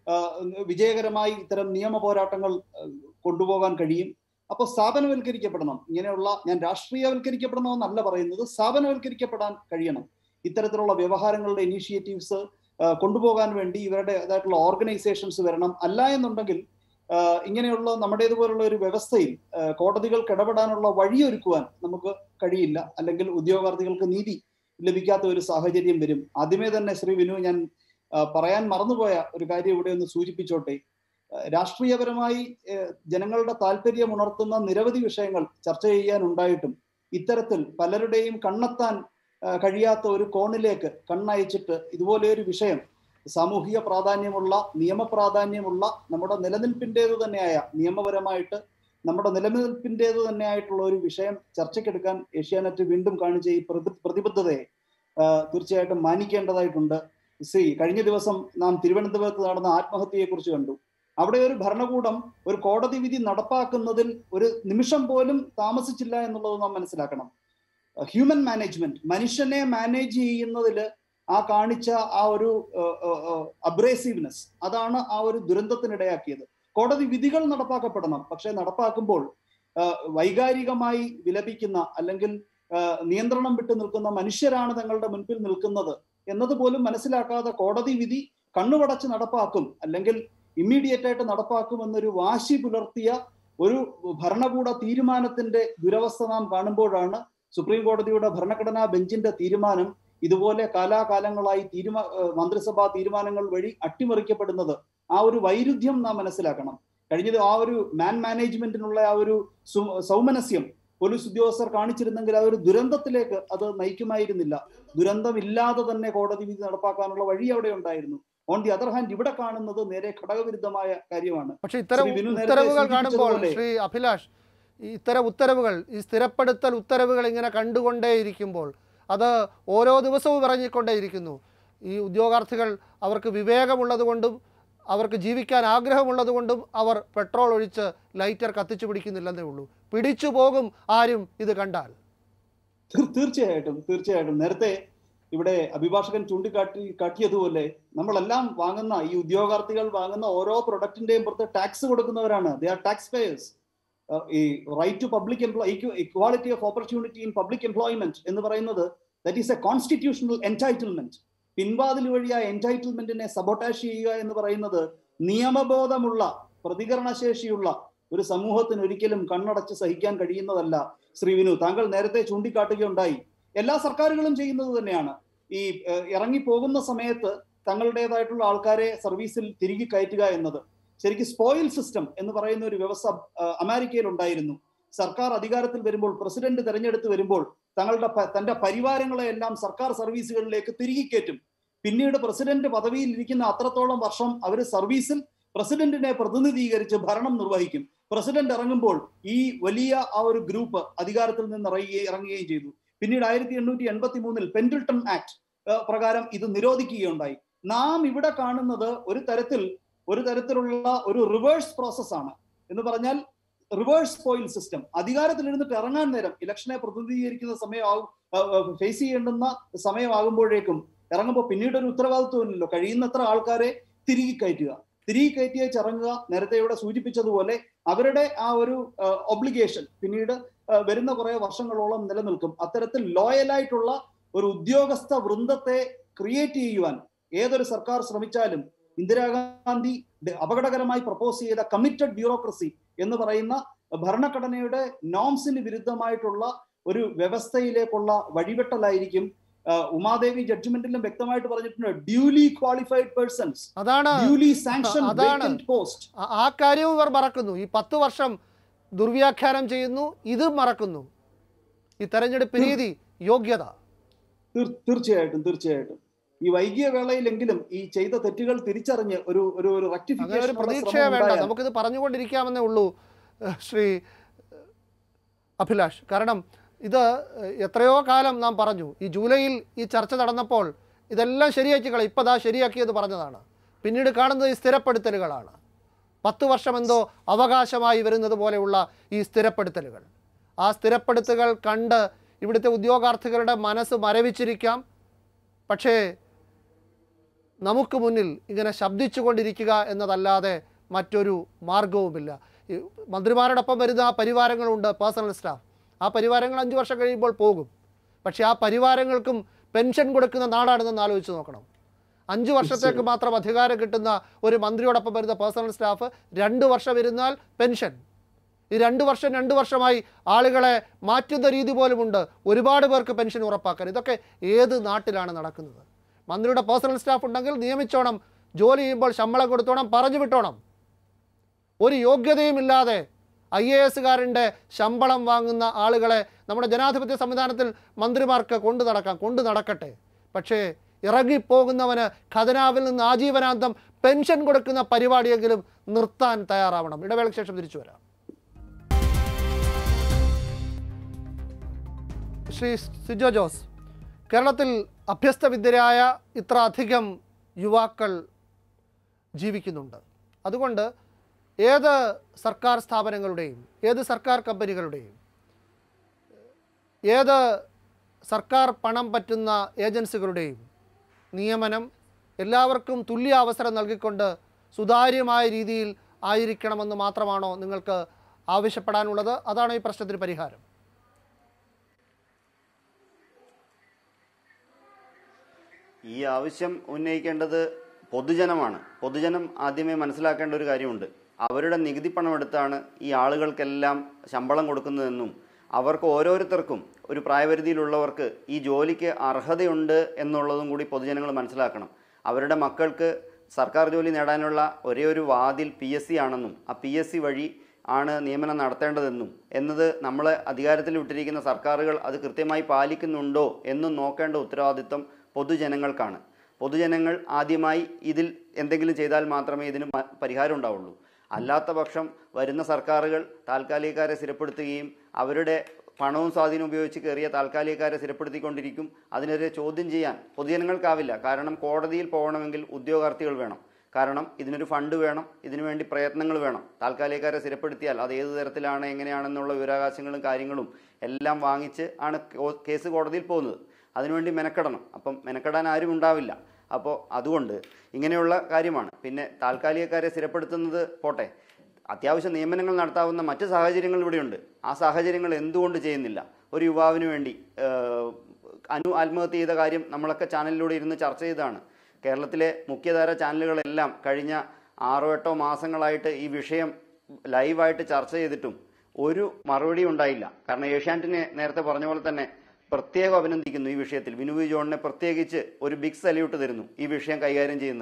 ആഹ് വിജയകരമായി ഇത്തരം നിയമ പോരാട്ടങ്ങൾ ആഹ് കൊണ്ടുപോകാൻ കഴിയും അപ്പോൾ സ്ഥാപനവൽക്കരിക്കപ്പെടണം ഇങ്ങനെയുള്ള ഞാൻ രാഷ്ട്രീയവൽക്കരിക്കപ്പെടണമെന്നല്ല പറയുന്നത് സ്ഥാപനവൽക്കരിക്കപ്പെടാൻ കഴിയണം ഇത്തരത്തിലുള്ള വ്യവഹാരങ്ങളുടെ ഇനീഷ്യേറ്റീവ്സ് കൊണ്ടുപോകാൻ വേണ്ടി ഇവരുടേതായിട്ടുള്ള ഓർഗനൈസേഷൻസ് വരണം അല്ല എന്നുണ്ടെങ്കിൽ ആഹ് ഇങ്ങനെയുള്ള നമ്മുടേതുപോലുള്ള ഒരു വ്യവസ്ഥയിൽ ആഹ് കോടതികൾക്ക് ഇടപെടാനുള്ള വഴിയൊരുക്കുവാൻ നമുക്ക് കഴിയില്ല അല്ലെങ്കിൽ ഉദ്യോഗാർത്ഥികൾക്ക് നീതി ലഭിക്കാത്ത ഒരു സാഹചര്യം വരും ആദ്യമേ തന്നെ ശ്രീ വിനു ഞാൻ ആഹ് പറയാൻ മറന്നുപോയ ഒരു കാര്യം ഇവിടെ ഒന്ന് സൂചിപ്പിച്ചോട്ടെ ആഹ് രാഷ്ട്രീയപരമായി ആഹ് ജനങ്ങളുടെ താല്പര്യം ഉണർത്തുന്ന നിരവധി വിഷയങ്ങൾ ചർച്ച ചെയ്യാനുണ്ടായിട്ടും ഇത്തരത്തിൽ പലരുടെയും കണ്ണെത്താൻ ആഹ് കഴിയാത്ത ഒരു കോണിലേക്ക് കണ്ണയച്ചിട്ട് ഇതുപോലെ ഒരു വിഷയം സാമൂഹിക പ്രാധാന്യമുള്ള നിയമ പ്രാധാന്യമുള്ള നമ്മുടെ നിലനിൽപ്പിൻ്റേത് തന്നെയായ നിയമപരമായിട്ട് നമ്മുടെ നിലനിൽപ്പിൻ്റേത് തന്നെയായിട്ടുള്ള ഒരു വിഷയം ചർച്ചയ്ക്കെടുക്കാൻ ഏഷ്യാനെറ്റ് വീണ്ടും കാണിച്ച ഈ പ്രതി പ്രതിബദ്ധതയെ ആഹ് തീർച്ചയായിട്ടും മാനിക്കേണ്ടതായിട്ടുണ്ട് സി കഴിഞ്ഞ ദിവസം നാം തിരുവനന്തപുരത്ത് നടന്ന ആത്മഹത്യയെക്കുറിച്ച് കണ്ടു അവിടെ ഒരു ഭരണകൂടം ഒരു കോടതി വിധി നടപ്പാക്കുന്നതിൽ ഒരു നിമിഷം പോലും താമസിച്ചില്ല എന്നുള്ളത് നാം മനസ്സിലാക്കണം ഹ്യൂമൻ മാനേജ്മെന്റ് മനുഷ്യനെ മാനേജ് ചെയ്യുന്നതിൽ ആ കാണിച്ച ആ ഒരു അബ്രേസീവ്നെസ് അതാണ് ആ ഒരു ദുരന്തത്തിനിടയാക്കിയത് കോടതി വിധികൾ നടപ്പാക്കപ്പെടണം പക്ഷെ നടപ്പാക്കുമ്പോൾ ആ, വൈകാരികമായി വിലപിക്കുന്ന അല്ലെങ്കിൽ ആ, നിയന്ത്രണം വിട്ടു നിൽക്കുന്ന മനുഷ്യരാണ് തങ്ങളുടെ മുൻപിൽ നിൽക്കുന്നത് എന്നതുപോലും മനസ്സിലാക്കാതെ കോടതി വിധി കണ്ണുപടച്ച് നടപ്പാക്കും അല്ലെങ്കിൽ ഇമ്മീഡിയറ്റ് ആയിട്ട് നടപ്പാക്കും എന്നൊരു വാശി പുലർത്തിയ ഒരു ഭരണകൂട തീരുമാനത്തിന്റെ ദുരവസ്ഥ നാം കാണുമ്പോഴാണ് സുപ്രീം കോടതിയുടെ ഭരണഘടനാ ബെഞ്ചിന്റെ തീരുമാനം ഇതുപോലെ കാലാകാലങ്ങളായി തീരുമാ ഏഹ് മന്ത്രിസഭാ തീരുമാനങ്ങൾ വഴി അട്ടിമറിക്കപ്പെടുന്നത് ആ ഒരു വൈരുദ്ധ്യം നാം മനസ്സിലാക്കണം കഴിഞ്ഞത് ആ ഒരു മാൻ മാനേജ്മെന്റിനുള്ള ആ ഒരു സു- സൗമനസ്യം പോലീസ് ഉദ്യോഗസ്ഥർ കാണിച്ചിരുന്നെങ്കിൽ ആ ഒരു ദുരന്തത്തിലേക്ക് അത് നയിക്കുമായിരുന്നില്ല ദുരന്തമില്ലാതെ തന്നെ കോടതി വിധി നടപ്പാക്കാനുള്ള വഴി അവിടെ ഉണ്ടായിരുന്നു ഓൺ ദി അതർ ഹാൻഡ് ഇവിടെ കാണുന്നത് നേരെ ഘടകവിരുദ്ധമായ കാര്യമാണ് പക്ഷേ ഇത്തരം ശ്രീ വിനു നേരത്തെ ഉത്തരവുകൾ കാണുമ്പോൾ സൂചിപ്പിച്ചതുപോലെ- ശ്രീ അഭിലാഷ് ഈ ഇത്തരം ഉത്തരവുകൾ ഈ സ്ഥിരപ്പെടുത്തൽ ഉത്തരവുകൾ ഇങ്ങനെ കണ്ടുകൊണ്ടേയിരിക്കുമ്പോൾ അത് ഓരോ ദിവസവും ഇറങ്ങിക്കൊണ്ടേയിരിക്കുന്നു ഈ ഉദ്യോഗാർത്ഥികൾ അവർക്ക് വിവേകമുള്ളത് കൊണ്ടും അവർക്ക് ജീവിക്കാൻ ആഗ്രഹമുള്ളത് കൊണ്ടും അവർ പെട്രോൾ ഒഴിച്ച് ലൈറ്റർ കത്തിച്ചു പിടിക്കുന്നില്ലെന്നേ ഉള്ളൂ പിടിച്ചു പോകും ആരും ഇത് കണ്ടാൽ തീർ- തീർച്ചയായിട്ടും തീർച്ചയായിട്ടും നേരത്തെ ഇവിടെ അഭിഭാഷകൻ ചൂണ്ടിക്കാട്ടി കാട്ടിയതുപോലെ നമ്മളെല്ലാം വാങ്ങുന്ന ഈ ഉദ്യോഗാർത്ഥികൾ വാങ്ങുന്ന ഓരോ പ്രൊഡക്റ്റിന്റെയും പുറത്ത് ടാക്സ് കൊടുക്കുന്നവരാണ് ദേ ആർ ടാക്സ് പേയേഴ്സ് ഈ right to public employ equality of opportunity in public employment എന്ന് പറയുന്നത് that is a constitutional entitlement പിൻവാതിൽ വഴി ആ എൻറ്റൈറ്റിൽമെന്റിനെ സബോട്ടാഷ് ചെയ്യുക എന്ന് പറയുന്നത് നിയമബോധമുള്ള പ്രതികരണശേഷിയുള്ള ഒരു സമൂഹത്തിന് ഒരിക്കലും കണ്ണടച്ച് സഹിക്കാൻ കഴിയുന്നതല്ല ശ്രീവിനു താങ്കൾ നേരത്തെ ചൂണ്ടിക്കാട്ടുകയുണ്ടായി എല്ലാ സർക്കാരുകളും ചെയ്യുന്നത് തന്നെയാണ് ഈ ഏഹ്, ഇറങ്ങിപ്പോകുന്ന സമയത്ത് തങ്ങളുടേതായിട്ടുള്ള ആൾക്കാരെ സർവീസിൽ തിരികെ കയറ്റുക എന്നത് ശരിക്കും സ്പോയിൽ സിസ്റ്റം എന്ന് പറയുന്ന ഒരു വ്യവസ്ഥ ആ, അമേരിക്കയിൽ ഉണ്ടായിരുന്നു സർക്കാർ അധികാരത്തിൽ വരുമ്പോൾ പ്രസിഡന്റ് തെരഞ്ഞെടുത്ത് വരുമ്പോൾ തങ്ങളുടെ പ- തന്റെ പരിവാരങ്ങളെ എല്ലാം സർക്കാർ സർവീസുകളിലേക്ക് തിരികെ കയറ്റും പിന്നീട് പ്രസിഡന്റ് പദവിയിൽ ഇരിക്കുന്ന അത്രത്തോളം വർഷം അവർ സർവീസിൽ പ്രസിഡന്റിനെ പ്രതിനിധീകരിച്ച് ഭരണം നിർവഹിക്കും പ്രസിഡന്റ് ഇറങ്ങുമ്പോൾ ഈ വലിയ ആ ഒരു ഗ്രൂപ്പ് അധികാരത്തിൽ നിന്ന് ഇറങ്ങുകയും ഇറങ്ങുകയും ചെയ്തു പിന്നീട് ആയിരത്തി എണ്ണൂറ്റി എൺപത്തി മൂന്നിൽ പെൻഡിൽട്ടൺ ആക്ട് പ്രകാരം ഇത് നിരോധിക്കുകയുണ്ടായി നാം ഇവിടെ കാണുന്നത് ഒരു തരത്തിൽ ഒരു തരത്തിലുള്ള ഒരു റിവേഴ്സ് പ്രോസസ് ആണ് എന്ന് പറഞ്ഞാൽ റിവേഴ്സ് പോയിൽ സിസ്റ്റം അധികാരത്തിൽ ഇരുന്നിട്ട് ഇറങ്ങാൻ നേരം ഇലക്ഷനെ പ്രതിനിധീകരിക്കുന്ന സമയമാകും ഫേസ് ചെയ്യേണ്ടുന്ന സമയമാകുമ്പോഴേക്കും ഇറങ്ങുമ്പോൾ പിന്നീട് ഒരു ഉത്തരവാദിത്വമില്ലല്ലോ കഴിയുന്നത്ര ആൾക്കാരെ തിരികെ കയറ്റുക തിരികെ കയറ്റിയേച്ച് ഇറങ്ങുക നേരത്തെ ഇവിടെ സൂചിപ്പിച്ചതുപോലെ അവരുടെ ആ ഒരു ഒബ്ലിഗേഷൻ പിന്നീട് ആ, വരുന്ന കുറെ വർഷങ്ങളോളം നിലനിൽക്കും അത്തരത്തിൽ ലോയലായിട്ടുള്ള ഒരു ഉദ്യോഗസ്ഥ വൃന്ദത്തെ ക്രിയേറ്റ് ചെയ്യുവാൻ ഏതൊരു സർക്കാർ ശ്രമിച്ചാലും ഇന്ദിരാഗാന്ധി ഡ- അപകടകരമായി പ്രപ്പോസ് ചെയ്ത കമ്മിറ്റഡ് ബ്യൂറോക്രസി എന്ന് പറയുന്ന ഭരണഘടനയുടെ നോംസിന് വിരുദ്ധമായിട്ടുള്ള ഒരു വ്യവസ്ഥയിലേക്കുള്ള വഴിവെട്ടലായിരിക്കും ആ, ഉമാദേവി ജഡ്ജ്മെന്റിലും വ്യക്തമായിട്ട് പറഞ്ഞിട്ടുണ്ട് ഡ്യൂലി ക്വാളിഫൈഡ് പേഴ്സൺസ് അതാണ് ഡ്യൂലി സാങ്ഷൻ അതാണ്. പോസ്റ്റ് ആ- ആ കാര്യവും ഇവർ മറക്കുന്നു ഈ പത്ത് വർഷം ദുർവ്യാഖ്യാനം ചെയ്യുന്നു ഇത് മറക്കുന്നു ഈ തെരഞ്ഞെടുപ്പ് രീതി യോഗ്യത തീർ- തീർച്ചയായിട്ടും തീർച്ചയായിട്ടും ഈ വൈകിയ വേളയിലെങ്കിലും ഈ ചെയ്ത തെറ്റുകൾ തിരിച്ചറിഞ്ഞ് ഒരു ഒരു ഒരു അങ്ങനെ ഒരു rectification ഉള്ള പ്രതീക്ഷയെ ശ്രമം വേണ്ട ഉണ്ടായാൽ നമുക്കിത് പറഞ്ഞുകൊണ്ടിരിക്കാമെന്നേ ഉള്ളൂ ഏഹ് ശ്രീ ഏഹ് അഭിലാഷ് കാരണം ഇത് ഏഹ് എത്രയോ കാലം നാം പറഞ്ഞു ഈ ജൂലൈയിൽ ഈ ചർച്ച നടന്നപ്പോൾ ഇതെല്ലാം ശരിയാക്കി കളി ഇപ്പോൾ ദാ ശരിയാക്കിയെന്ന് പറഞ്ഞതാണ് പിന്നീട് കാണുന്നത് ഈ സ്ഥിരപ്പെടുത്തലുകളാണ് പത്ത് വർഷം എന്തോ അവകാശമായി വരുന്നത് പോലെയുള്ള ഈ സ്ഥിരപ്പെടുത്തലുകൾ ആ സ്ഥിരപ്പെടുത്തലുകൾ കണ്ട് ഇവിടുത്തെ ഉദ്യോഗാർത്ഥികളുടെ മനസ്സ് മരവിച്ചിരിക്കാം പക്ഷേ നമുക്ക് മുന്നിൽ ഇങ്ങനെ ശബ്ദിച്ചുകൊണ്ടിരിക്കുക എന്നതല്ലാതെ മറ്റൊരു മാർഗവുമില്ല ഈ മന്ത്രിമാരോടൊപ്പം വരുന്ന ആ പരിവാരങ്ങളുണ്ട് പേഴ്സണൽ സ്റ്റാഫ് ആ പരിവാരങ്ങൾ അഞ്ച് വർഷം കഴിയുമ്പോൾ പോകും പക്ഷേ ആ പരിവാരങ്ങൾക്കും പെൻഷൻ കൊടുക്കുന്ന നാടാണെന്ന് ആലോചിച്ച് നോക്കണം അഞ്ച് വർഷത്തേക്ക് മാത്രം അധികാരം കിട്ടുന്ന ഒരു മന്ത്രിയോടൊപ്പം വരുന്ന പേഴ്സണൽ സ്റ്റാഫ് രണ്ട് വർഷം ഇരുന്നാൽ പെൻഷൻ ഈ രണ്ട് വർഷം രണ്ട് വർഷമായി ആളുകളെ മാറ്റുന്ന രീതി പോലുമുണ്ട് ഒരുപാട് പേർക്ക് പെൻഷൻ ഉറപ്പാക്കാൻ ഇതൊക്കെ ഏത് നാട്ടിലാണ് നടക്കുന്നത് മന്ത്രിയുടെ പേഴ്സണൽ സ്റ്റാഫ് ഉണ്ടെങ്കിൽ നിയമിച്ചോണം ജോലി ചെയ്യുമ്പോൾ ശമ്പളം കൊടുത്തോണം പറഞ്ഞു വിട്ടോണം ഒരു യോഗ്യതയുമില്ലാതെ ഐ എ എസുകാരൻ്റെ ശമ്പളം വാങ്ങുന്ന ആളുകളെ നമ്മുടെ ജനാധിപത്യ സംവിധാനത്തിൽ മന്ത്രിമാർക്ക് കൊണ്ടു നടക്കാം കൊണ്ടു നടക്കട്ടെ പക്ഷേ ഇറങ്ങിപ്പോകുന്നവന് ഖജനാവിൽ നിന്ന് ആജീവനാന്തം പെൻഷൻ കൊടുക്കുന്ന പരിപാടിയെങ്കിലും നിർത്താൻ തയ്യാറാവണം ഇടവേളയ്ക്ക് ശേഷം തിരിച്ചു വരാം ശ്രീ സിജോ ജോസ് കേരളത്തിൽ അഭ്യസ്തവിദ്യരായ ഇത്ര അധികം യുവാക്കൾ ജീവിക്കുന്നുണ്ട് അതുകൊണ്ട് ഏത് സർക്കാർ സ്ഥാപനങ്ങളുടെയും ഏത് സർക്കാർ കമ്പനികളുടെയും ഏത് സർക്കാർ പണം പറ്റുന്ന ഏജൻസികളുടെയും നിയമനം എല്ലാവർക്കും തുല്യ അവസരം നൽകിക്കൊണ്ട് സുതാര്യമായ രീതിയിൽ ആയിരിക്കണമെന്ന് മാത്രമാണോ നിങ്ങൾക്ക് ആവശ്യപ്പെടാനുള്ളത് അതാണോ ഈ പ്രശ്നത്തിന് പരിഹാരം ഈ ആവശ്യം ഉന്നയിക്കേണ്ടത് പൊതുജനമാണ് പൊതുജനം ആദ്യമേ മനസ്സിലാക്കേണ്ട ഒരു കാര്യമുണ്ട് അവരുടെ നികുതി പണം എടുത്താണ് ഈ ആളുകൾക്കെല്ലാം ശമ്പളം കൊടുക്കുന്നതെന്നും അവർക്ക് ഓരോരുത്തർക്കും ഒരു പ്രായപരിധിയിലുള്ളവർക്ക് ഈ ജോലിക്ക് അർഹതയുണ്ട് എന്നുള്ളതും കൂടി പൊതുജനങ്ങൾ മനസ്സിലാക്കണം അവരുടെ മക്കൾക്ക് സർക്കാർ ജോലി നേടാനുള്ള ഒരേ ഒരു വാതിൽ പി എസ് സി ആണെന്നും ആ പി എസ് സി വഴി ആണ് നിയമനം നടത്തേണ്ടതെന്നും എന്നത് നമ്മൾ അധികാരത്തിൽ വിട്ടിരിക്കുന്ന സർക്കാരുകൾ അത് കൃത്യമായി പാലിക്കുന്നുണ്ടോ എന്നും നോക്കേണ്ട ഉത്തരവാദിത്വം പൊതുജനങ്ങൾക്കാണ് പൊതുജനങ്ങൾ ആദ്യമായി ഇതിൽ എന്തെങ്കിലും ചെയ്താൽ മാത്രമേ ഇതിന് മ- പരിഹാരം ഉണ്ടാവുള്ളൂ അല്ലാത്ത പക്ഷം വരുന്ന സർക്കാരുകൾ താൽക്കാലികക്കാരെ സ്ഥിരപ്പെടുത്തുകയും അവരുടെ പണവും സ്വാധീനവും ഉപയോഗിച്ച് കയറിയ താൽക്കാലികക്കാരെ സ്ഥിരപ്പെടുത്തിക്കൊണ്ടിരിക്കും അതിനെതിരെ ചോദ്യം ചെയ്യാൻ പൊതുജനങ്ങൾക്കാവില്ല കാരണം കോടതിയിൽ പോകണമെങ്കിൽ ഉദ്യോഗാർത്ഥികൾ വേണം കാരണം ഇതിനൊരു ഫണ്ട് വേണം ഇതിനു വേണ്ടി പ്രയത്നങ്ങൾ വേണം താൽക്കാലികക്കാരെ സ്ഥിരപ്പെടുത്തിയാൽ അത് ഏത് തരത്തിലാണ് എങ്ങനെയാണെന്നുള്ള വിവരാവകാശങ്ങളും കാര്യങ്ങളും എല്ലാം വാങ്ങിച്ച് ആണ് കോ- കേസ് കോടതിയിൽ പോകുന്നത് അതിനുവേണ്ടി മെനക്കെടണം അപ്പം മെനക്കെടാൻ ആരും ഉണ്ടാവില്ല അപ്പോൾ അതുകൊണ്ട് ഇങ്ങനെയുള്ള കാര്യമാണ് പിന്നെ താൽക്കാലികക്കാരെ സ്ഥിരപ്പെടുത്തുന്നത് പോട്ടെ അത്യാവശ്യം നിയമനങ്ങൾ നടത്താവുന്ന മറ്റ് സാഹചര്യങ്ങൾ ഇവിടെയുണ്ട് ആ സാഹചര്യങ്ങൾ എന്തുകൊണ്ട് ചെയ്യുന്നില്ല ഒരു യുവാവിന് വേണ്ടി ഏഹ്, അനു ആത്മഹത്യ ചെയ്ത കാര്യം നമ്മളൊക്കെ ചാനലിലൂടെ ഇരുന്ന് ചർച്ച ചെയ്തതാണ് കേരളത്തിലെ മുഖ്യധാര ചാനലുകളെല്ലാം കഴിഞ്ഞ ആറോ എട്ടോ മാസങ്ങളായിട്ട് ഈ വിഷയം ലൈവായിട്ട് ചർച്ച ചെയ്തിട്ടും ഒരു മറുപടി ഉണ്ടായില്ല കാരണം ഏഷ്യാനെറ്റിനെ നേരത്തെ പറഞ്ഞ പോലെ തന്നെ പ്രത്യേകം അഭിനന്ദിക്കുന്നു ഈ വിഷയത്തിൽ വിനു വി ജോണിനെ പ്രത്യേകിച്ച് ഒരു ബിഗ് സല്യൂട്ട് തരുന്നു ഈ വിഷയം കൈകാര്യം ചെയ്യുന്നതിന്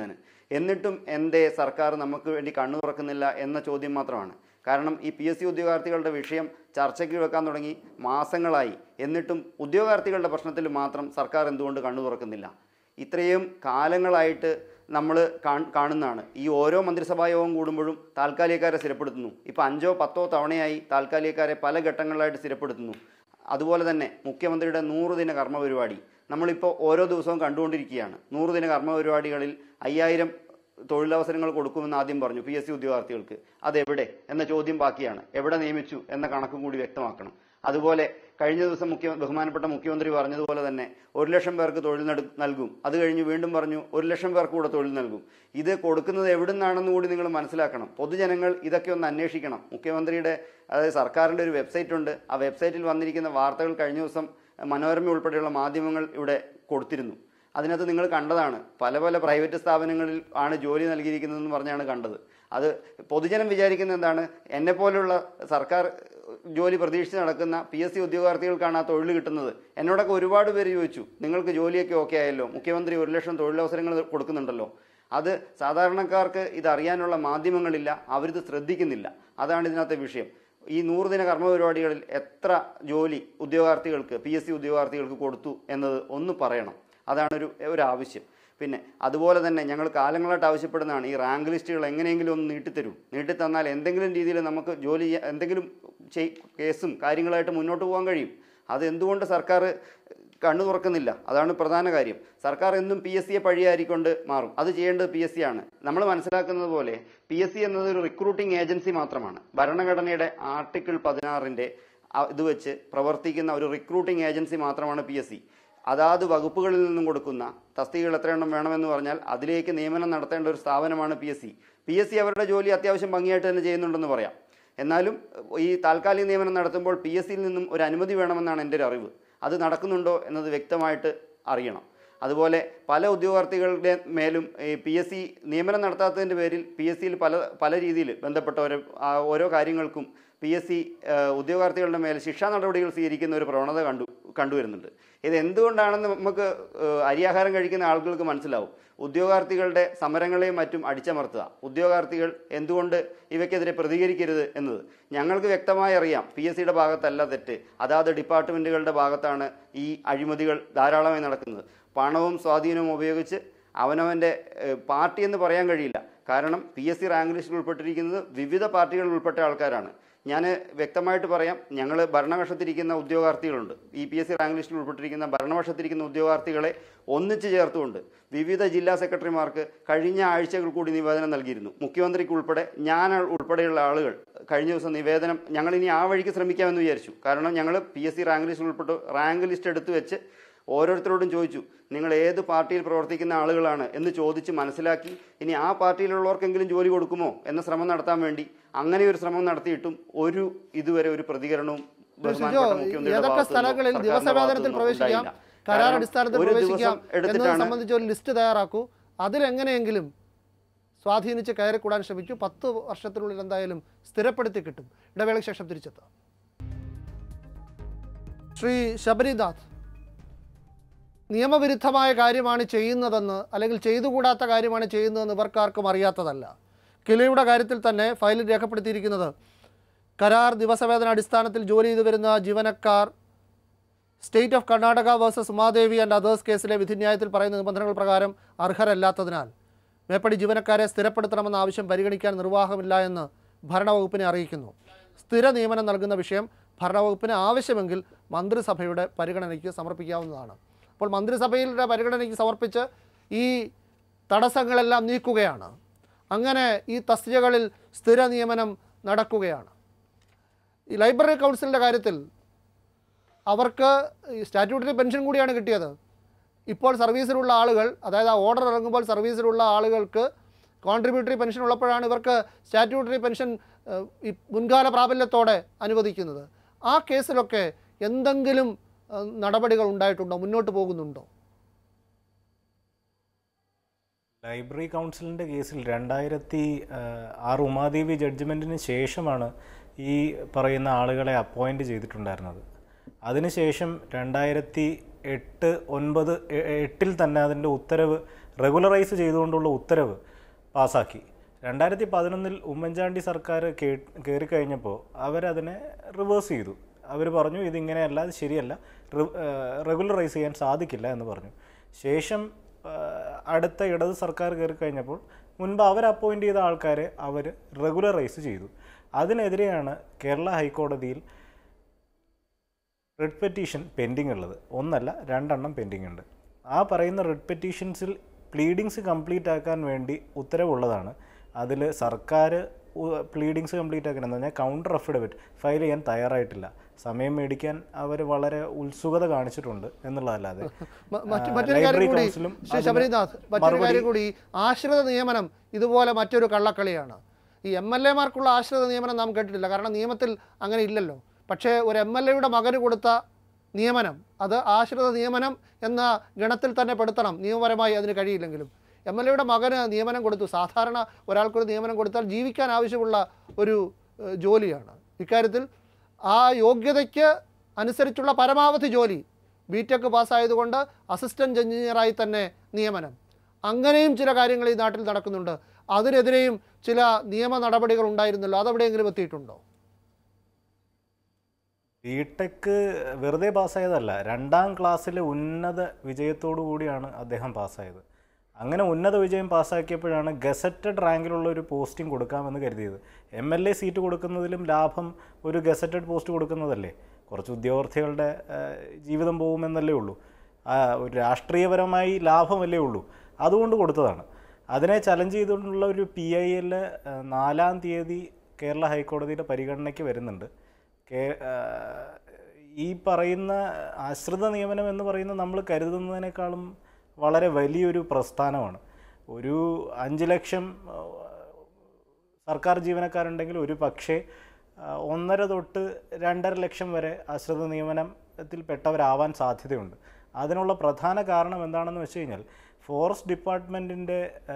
എന്നിട്ടും എന്തേ സർക്കാർ നമുക്ക് വേണ്ടി കണ്ണു തുറക്കുന്നില്ല എന്ന ചോദ്യം മാത്രമാണ് കാരണം ഈ പി എസ് സി ഉദ്യോഗാർത്ഥികളുടെ വിഷയം ചർച്ചയ്ക്ക് വെക്കാൻ തുടങ്ങി മാസങ്ങളായി എന്നിട്ടും ഉദ്യോഗാർത്ഥികളുടെ പ്രശ്നത്തിൽ മാത്രം സർക്കാർ എന്തുകൊണ്ട് കണ്ണു തുറക്കുന്നില്ല ഇത്രയും കാലങ്ങളായിട്ട് നമ്മൾ കാണുന്നതാണ് ഈ ഓരോ മന്ത്രിസഭാ യോഗം കൂടുമ്പോഴും താൽക്കാലികക്കാരെ സ്ഥിരപ്പെടുത്തുന്നു ഇപ്പോൾ അഞ്ചോ പത്തോ തവണയായി താൽക്കാലികക്കാരെ പല ഘട്ടങ്ങളിലായിട്ട് സ്ഥിരപ്പെടുത്തുന്നു അതുപോലെ തന്നെ മുഖ്യമന്ത്രിയുടെ നൂറ് ദിന കർമ്മ പരിപാടി നമ്മളിപ്പോൾ ഓരോ ദിവസവും കണ്ടുകൊണ്ടിരിക്കുകയാണ് നൂറ് ദിന കർമ്മ പരിപാടികളിൽ അയ്യായിരം തൊഴിലവസരങ്ങൾ കൊടുക്കുമെന്ന് ആദ്യം പറഞ്ഞു പി എസ് സി ഉദ്യോഗാർത്ഥികൾക്ക് അതെവിടെ എന്ന ചോദ്യം ബാക്കിയാണ് എവിടെ നിയമിച്ചു എന്ന കണക്കും കൂടി വ്യക്തമാക്കണം അതുപോലെ കഴിഞ്ഞ ദിവസം മുഖ്യ ബഹുമാനപ്പെട്ട മുഖ്യമന്ത്രി പറഞ്ഞതുപോലെ തന്നെ ഒരു ലക്ഷം പേർക്ക് തൊഴിൽ നട- നൽകും അത് കഴിഞ്ഞ് വീണ്ടും പറഞ്ഞു ഒരു ലക്ഷം പേർക്ക് കൂടെ തൊഴിൽ നൽകും ഇത് കൊടുക്കുന്നത് എവിടുന്നാണെന്ന് കൂടി നിങ്ങൾ മനസ്സിലാക്കണം പൊതുജനങ്ങൾ ഇതൊക്കെ ഒന്ന് അന്വേഷിക്കണം മുഖ്യമന്ത്രിയുടെ അതായത് സർക്കാരിൻ്റെ ഒരു വെബ്സൈറ്റ് ഉണ്ട് ആ വെബ്സൈറ്റിൽ വന്നിരിക്കുന്ന വാർത്തകൾ കഴിഞ്ഞ ദിവസം മനോരമ ഉൾപ്പെടെയുള്ള മാധ്യമങ്ങൾ ഇവിടെ കൊടുത്തിരുന്നു അതിനകത്ത് നിങ്ങൾ കണ്ടതാണ് പല പല പ്രൈവറ്റ് സ്ഥാപനങ്ങളിൽ ആണ് ജോലി നൽകിയിരിക്കുന്നതെന്ന് പറഞ്ഞാണ് കണ്ടത് അത് പൊതുജനം വിചാരിക്കുന്നത് എന്താണ് എന്നെ പോലുള്ള സർക്കാർ ജോലി പ്രതീക്ഷിച്ച് നടക്കുന്ന പി എസ് സി ഉദ്യോഗാർത്ഥികൾക്കാണ് ആ തൊഴിൽ കിട്ടുന്നത് എന്നോടൊക്കെ ഒരുപാട് പേര് ചോദിച്ചു നിങ്ങൾക്ക് ജോലിയൊക്കെ ഓക്കെ ആയല്ലോ മുഖ്യമന്ത്രി ഒരു ലക്ഷം തൊഴിലവസരങ്ങൾ കൊടുക്കുന്നുണ്ടല്ലോ അത് സാധാരണക്കാർക്ക് ഇത് അറിയാനുള്ള മാധ്യമങ്ങളില്ല അവരിത് ശ്രദ്ധിക്കുന്നില്ല അതാണ് ഇതിനകത്തെ വിഷയം ഈ നൂറ് ദിന കർമ്മ പരിപാടികളിൽ എത്ര ജോലി ഉദ്യോഗാർത്ഥികൾക്ക് പി എസ് സി ഉദ്യോഗാർത്ഥികൾക്ക് കൊടുത്തു എന്നത് ഒന്ന് പറയണം അതാണ് ഒരു ഒരു ആവശ്യം പിന്നെ അതുപോലെ തന്നെ ഞങ്ങൾ കാലങ്ങളായിട്ട് ആവശ്യപ്പെടുന്നതാണ് ഈ റാങ്ക് ലിസ്റ്റുകൾ എങ്ങനെയെങ്കിലും ഒന്ന് നീട്ടിത്തരൂ നീട്ടിത്തന്നാൽ എന്തെങ്കിലും രീതിയിൽ നമുക്ക് ജോലി ചെയ്യാൻ എന്തെങ്കിലും ചെയ് കേസും കാര്യങ്ങളായിട്ട് മുന്നോട്ട് പോകാൻ കഴിയും അത് എന്തുകൊണ്ട് സർക്കാർ കണ്ണു തുറക്കുന്നില്ല അതാണ് പ്രധാന കാര്യം സർക്കാർ എന്നും പി എസ് സിയെ പഴിയാരിക്കൊണ്ട് മാറും അത് ചെയ്യേണ്ടത് പി എസ് സി ആണ് നമ്മൾ മനസ്സിലാക്കുന്നത് പോലെ പി എസ് സി എന്നത് ഒരു റിക്രൂട്ടിംഗ് ഏജൻസി മാത്രമാണ് ഭരണഘടനയുടെ ആർട്ടിക്കിൾ പതിനാറിൻ്റെ ഇത് വെച്ച് പ്രവർത്തിക്കുന്ന ഒരു റിക്രൂട്ടിംഗ് ഏജൻസി മാത്രമാണ് പി എസ് സി അതാത് വകുപ്പുകളിൽ നിന്നും കൊടുക്കുന്ന തസ്തികകൾ എത്ര എണ്ണം വേണമെന്ന് പറഞ്ഞാൽ അതിലേക്ക് നിയമനം നടത്തേണ്ട ഒരു സ്ഥാപനമാണ് P S C P S C അവരുടെ ജോലി അത്യാവശ്യം ഭംഗിയായിട്ട് തന്നെ ചെയ്യുന്നുണ്ടെന്ന് പറയാം എന്നാലും ഈ താൽക്കാലിക നിയമനം നടത്തുമ്പോൾ പി എസ് സിയിൽ നിന്നും ഒരു അനുമതി വേണമെന്നാണ് എൻ്റെ ഒരു അറിവ് അത് നടക്കുന്നുണ്ടോ എന്നത് വ്യക്തമായിട്ട് അറിയണം അതുപോലെ പല ഉദ്യോഗാർത്ഥികളുടെ മേലും ഈ പി എസ് സി നിയമനം നടത്താത്തതിൻ്റെ പേരിൽ പി എസ് സിയിൽ പല പല രീതിയിൽ ബന്ധപ്പെട്ട ഓരോ ആ ഓരോ കാര്യങ്ങൾക്കും പി എസ് സി ഉദ്യോഗാർത്ഥികളുടെ മേൽ ശിക്ഷാ നടപടികൾ സ്വീകരിക്കുന്ന ഒരു പ്രവണത കണ്ടു കണ്ടുവരുന്നുണ്ട് ഇത് എന്തുകൊണ്ടാണെന്ന് നമുക്ക് ഏഹ്, അരിയാഹാരം കഴിക്കുന്ന ആളുകൾക്ക് മനസ്സിലാവും ഉദ്യോഗാർത്ഥികളുടെ സമരങ്ങളെയും മറ്റും അടിച്ചമർത്തുക ഉദ്യോഗാർത്ഥികൾ എന്തുകൊണ്ട് ഇവയ്ക്കെതിരെ പ്രതികരിക്കരുത് എന്നത് ഞങ്ങൾക്ക് വ്യക്തമായി അറിയാം പി എസ് സിയുടെ ഭാഗത്തല്ല തെറ്റ് അതാത് ഡിപ്പാർട്ട്മെൻറ്റുകളുടെ ഭാഗത്താണ് ഈ അഴിമതികൾ ധാരാളമായി നടക്കുന്നത് പണവും സ്വാധീനവും ഉപയോഗിച്ച് അവനവൻ്റെ ഏഹ്, പാർട്ടി എന്ന് പറയാൻ കഴിയില്ല കാരണം പി എസ് സി റാങ്ക് ലിസ്റ്റിൽ ഉൾപ്പെട്ടിരിക്കുന്നത് വിവിധ പാർട്ടികളിൽ ഉൾപ്പെട്ട ആൾക്കാരാണ് ഞാൻ വ്യക്തമായിട്ട് പറയാം ഞങ്ങൾ ഭരണപക്ഷത്തിരിക്കുന്ന ഉദ്യോഗാർത്ഥികളുണ്ട് ഈ പി എസ് സി റാങ്ക് ലിസ്റ്റിൽ ഉൾപ്പെട്ടിരിക്കുന്ന ഭരണപക്ഷത്തിരിക്കുന്ന ഉദ്യോഗാർത്ഥികളെ ഒന്നിച്ച് ചേർത്തുകൊണ്ട് വിവിധ ജില്ലാ സെക്രട്ടറിമാർക്ക് കഴിഞ്ഞ ആഴ്ചകൾ കൂടി നിവേദനം നൽകിയിരുന്നു മുഖ്യമന്ത്രിക്ക് ഉൾപ്പെടെ ഞാൻ ഉൾപ്പെടെയുള്ള ആളുകൾ കഴിഞ്ഞ ദിവസം നിവേദനം ഞങ്ങൾ ഇനി ആ വഴിക്ക് ശ്രമിക്കാമെന്ന് വിചാരിച്ചു കാരണം ഞങ്ങൾ പി എസ് സി റാങ്ക് ലിസ്റ്റിൽ ഉൾപ്പെട്ട് റാങ്ക് ലിസ്റ്റ് എടുത്തു വെച്ച് ഓരോരുത്തരോടും ചോദിച്ചു നിങ്ങൾ ഏത് പാർട്ടിയിൽ പ്രവർത്തിക്കുന്ന ആളുകളാണ് എന്ന് ചോദിച്ച് മനസ്സിലാക്കി ഇനി ആ പാർട്ടിയിലുള്ളവർക്കെങ്കിലും ജോലി കൊടുക്കുമോ എന്ന ശ്രമം നടത്താൻ വേണ്ടി അങ്ങനെ ഒരു ശ്രമം നടത്തിയിട്ടും ഒരു ഇതുവരെ ഒരു പ്രതികരണവും ഷിജോ ബഹുമാനപ്പെട്ട മുഖ്യമന്ത്രിയുടെ ഏതൊക്കെ ഭാഗത്തുനിന്നോ സ്ഥലങ്ങളിൽ സർക്കാരിന്റെ ദിവസവേതനത്തിൽ ഭാഗത്തുനിന്നോ പ്രവേശിക്കാം ഉണ്ടായില്ല. കരാർ കാരണം അടിസ്ഥാനത്തിൽ ഒരു പ്രവേശിക്കാം ദിവസം എന്നത് എടുത്തിട്ടാണ് സംബന്ധിച്ച് ഒരു ലിസ്റ്റ് തയ്യാറാക്കൂ അതിലെങ്ങനെയെങ്കിലും സ്വാധീനിച്ച് കയറിക്കൂടാൻ ശ്രമിച്ചു പത്ത് വർഷത്തിനുള്ളിൽ എന്തായാലും സ്ഥിരപ്പെടുത്തി കിട്ടും ഇടവേളയ്ക്ക് ശേഷം തിരിച്ചെത്താം ശ്രീ ശബരിനാഥ് നിയമവിരുദ്ധമായ കാര്യമാണ് ചെയ്യുന്നതെന്ന് അല്ലെങ്കിൽ ചെയ്തുകൂടാത്ത കാര്യമാണ് ചെയ്യുന്നതെന്ന് ഇവർക്കാർക്കും അറിയാത്തതല്ല കിലയുടെ കാര്യത്തിൽ തന്നെ ഫയലിൽ രേഖപ്പെടുത്തിയിരിക്കുന്നത് കരാർ ദിവസവേതന അടിസ്ഥാനത്തിൽ ജോലി ചെയ്തു വരുന്ന ജീവനക്കാർ state of Karnataka versus Umadevi and others കേസിലെ വിധിന്യായത്തിൽ പറയുന്ന നിബന്ധനകൾ പ്രകാരം അർഹരല്ലാത്തതിനാൽ മേപ്പടി ജീവനക്കാരെ സ്ഥിരപ്പെടുത്തണമെന്ന ആവശ്യം പരിഗണിക്കാൻ നിർവാഹമില്ല എന്ന് ഭരണവകുപ്പിനെ അറിയിക്കുന്നു സ്ഥിര നിയമനം നൽകുന്ന വിഷയം ഭരണവകുപ്പിന് ആവശ്യമെങ്കിൽ മന്ത്രിസഭയുടെ പരിഗണനയ്ക്ക് സമർപ്പിക്കാവുന്നതാണ് അപ്പോൾ മന്ത്രിസഭയുടെ പരിഗണനയ്ക്ക് സമർപ്പിച്ച് ഈ തടസ്സങ്ങളെല്ലാം നീക്കുകയാണ് അങ്ങനെ ഈ തസ്തികകളിൽ സ്ഥിര നിയമനം നടക്കുകയാണ് ഈ ലൈബ്രറി കൗൺസിലിൻ്റെ കാര്യത്തിൽ അവർക്ക് ഈ സ്റ്റാറ്റ്യൂട്ടറി പെൻഷൻ കൂടിയാണ് കിട്ടിയത് ഇപ്പോൾ സർവീസിലുള്ള ആളുകൾ അതായത് ആ ഓർഡർ ഇറങ്ങുമ്പോൾ സർവീസിലുള്ള ആളുകൾക്ക് കോൺട്രിബ്യൂട്ടറി പെൻഷൻ ഉള്ളപ്പോഴാണ് ഇവർക്ക് സ്റ്റാറ്റ്യൂട്ടറി പെൻഷൻ ഏഹ്, ഈ മുൻകാല പ്രാബല്യത്തോടെ അനുവദിക്കുന്നത് ആ കേസിലൊക്കെ എന്തെങ്കിലും ഏഹ്, നടപടികൾ ഉണ്ടായിട്ടുണ്ടോ മുന്നോട്ട് പോകുന്നുണ്ടോ ലൈബ്രറി കൗൺസിലിൻ്റെ കേസിൽ രണ്ടായിരത്തി ആറ് ഉമാദേവി ജഡ്ജ്മെൻറ്റിന് ശേഷമാണ് ഈ പറയുന്ന ആളുകളെ അപ്പോയിൻറ്റ് ചെയ്തിട്ടുണ്ടായിരുന്നത് അതിനുശേഷം രണ്ടായിരത്തി എട്ട് ഒൻപത് എ- എട്ടിൽ തന്നെ അതിൻ്റെ ഉത്തരവ് റെഗുലറൈസ് ചെയ്തുകൊണ്ടുള്ള ഉത്തരവ് പാസ്സാക്കി രണ്ടായിരത്തി പതിനൊന്നിൽ ഉമ്മൻചാണ്ടി സർക്കാർ കയറി കഴിഞ്ഞപ്പോൾ അവരതിനെ റിവേഴ്സ് ചെയ്തു അവർ പറഞ്ഞു ഇതിങ്ങനെയല്ല ഇത് ശരിയല്ല റെഗുലറൈസ് ചെയ്യാൻ സാധിക്കില്ല എന്ന് പറഞ്ഞു ശേഷം ആ, അടുത്ത ഇടത് സർക്കാർ കയറി കഴിഞ്ഞപ്പോൾ മുൻപ് അവർ അപ്പോയിൻ്റ് ചെയ്ത ആൾക്കാരെ അവർ റെഗുലറൈസ് ചെയ്തു അതിനെതിരെയാണ് കേരള ഹൈക്കോടതിയിൽ റിട്ട് പെറ്റീഷൻ പെൻഡിങ് ഉള്ളത് ഒന്നല്ല രണ്ടെണ്ണം പെൻഡിങ് ഉണ്ട് ആ പറയുന്ന റിട്ട് പെറ്റീഷൻസിൽ പ്ലീഡിങ്സ് കംപ്ലീറ്റ് ആക്കാൻ വേണ്ടി ഉത്തരവുള്ളതാണ് അതിൽ സർക്കാർ പ്ലീഡിങ്സ് കംപ്ലീറ്റ് ആക്കാൻ എന്ന് പറഞ്ഞാൽ കൗണ്ടർ അഫിഡവിറ്റ് ഫയൽ ചെയ്യാൻ തയ്യാറായിട്ടില്ല സമയം മേടിക്കാൻ അവർ വളരെ ഉത്സുകത കാണിച്ചിട്ടുണ്ട് എന്നുള്ളതല്ലാതെ മ- മറ്റ് ആ, മറ്റൊരു കാര്യം ലൈബ്രറി കൂടി കൗൺസിലും ശ്രീ അതിന് ശബരിനാഥ് മറ്റൊരു മറുപടി- കാര്യം കൂടി ആശ്രിത നിയമനം ഇതുപോലെ മറ്റൊരു കള്ളക്കളിയാണ് ഈ എം എൽ എമാർക്കുള്ള ആശ്രിത നിയമനം നാം കേട്ടിട്ടില്ല കാരണം നിയമത്തിൽ അങ്ങനെ ഇല്ലല്ലോ പക്ഷേ ഒരു എം എൽ എയുടെ മകന് കൊടുത്ത നിയമനം അത് ആശ്രിത നിയമനം എന്ന ഗണത്തിൽ തന്നെ പെടുത്തണം നിയമപരമായി അതിന് കഴിയില്ലെങ്കിലും എം എൽ എയുടെ മകന് നിയമനം കൊടുത്തു സാധാരണ ഒരാൾക്കൊരു നിയമനം കൊടുത്താൽ ജീവിക്കാൻ ആവശ്യമുള്ള ഒരു ഏഹ്, ജോലിയാണ് ഇക്കാര്യത്തിൽ ആ യോഗ്യതയ്ക്ക് അനുസരിച്ചുള്ള പരമാവധി ജോലി ബി ടെക് പാസ്സായതുകൊണ്ട് അസിസ്റ്റൻറ്റ് എഞ്ചിനീയറായി തന്നെ നിയമനം അങ്ങനെയും ചില കാര്യങ്ങൾ ഈ നാട്ടിൽ നടക്കുന്നുണ്ട് അതിനെതിരെയും ചില നിയമ നടപടികൾ ഉണ്ടായിരുന്നല്ലോ അതെവിടെയെങ്കിലും എത്തിയിട്ടുണ്ടോ ബിടെക് വെറുതെ പാസ്സായതല്ല രണ്ടാം ക്ലാസ്സിലെ ഉന്നത വിജയത്തോടു കൂടിയാണ് അദ്ദേഹം പാസ്സായത് അങ്ങനെ ഉന്നത വിജയം പാസ്സാക്കിയപ്പോഴാണ് ഗസറ്റഡ് റാങ്കിലുള്ള ഒരു പോസ്റ്റിംഗ് കൊടുക്കാമെന്ന് കരുതിയത് എം എൽ എ സീറ്റ് കൊടുക്കുന്നതിലും ലാഭം ഒരു ഗസറ്റഡ് പോസ്റ്റ് കൊടുക്കുന്നതല്ലേ കുറച്ച് ഉദ്യോഗാർത്ഥികളുടെ ആ, ജീവിതം പോകുമെന്നല്ലേ ഉള്ളൂ ആ, ഒരു രാഷ്ട്രീയപരമായി ലാഭമല്ലേ ഉള്ളൂ അതുകൊണ്ട് കൊടുത്തതാണ് അതിനെ ചലഞ്ച് ചെയ്തുകൊണ്ടുള്ള ഒരു പി ഐ എൽ നാലാം തീയതി കേരള ഹൈക്കോടതിയുടെ പരിഗണനയ്ക്ക് വരുന്നുണ്ട് കേ- ആ, ഈ പറയുന്ന ആശ്രിത നിയമനം എന്ന് പറയുന്നത് നമ്മൾ കരുതുന്നതിനേക്കാളും വളരെ വലിയൊരു പ്രസ്ഥാനമാണ് ഒരു അഞ്ച് ലക്ഷം ആ, സർക്കാർ ജീവനക്കാരുണ്ടെങ്കിൽ ഒരു പക്ഷേ ആ, ഒന്നര തൊട്ട് രണ്ടര ലക്ഷം വരെ ആശ്രിത നിയമനത്തിൽ പെട്ടവരാവാൻ സാധ്യതയുണ്ട് അതിനുള്ള പ്രധാന കാരണം എന്താണെന്ന് വെച്ച് കഴിഞ്ഞാൽ ഫോറസ്റ്റ് ഡിപ്പാർട്ട്മെൻറ്റിൻ്റെ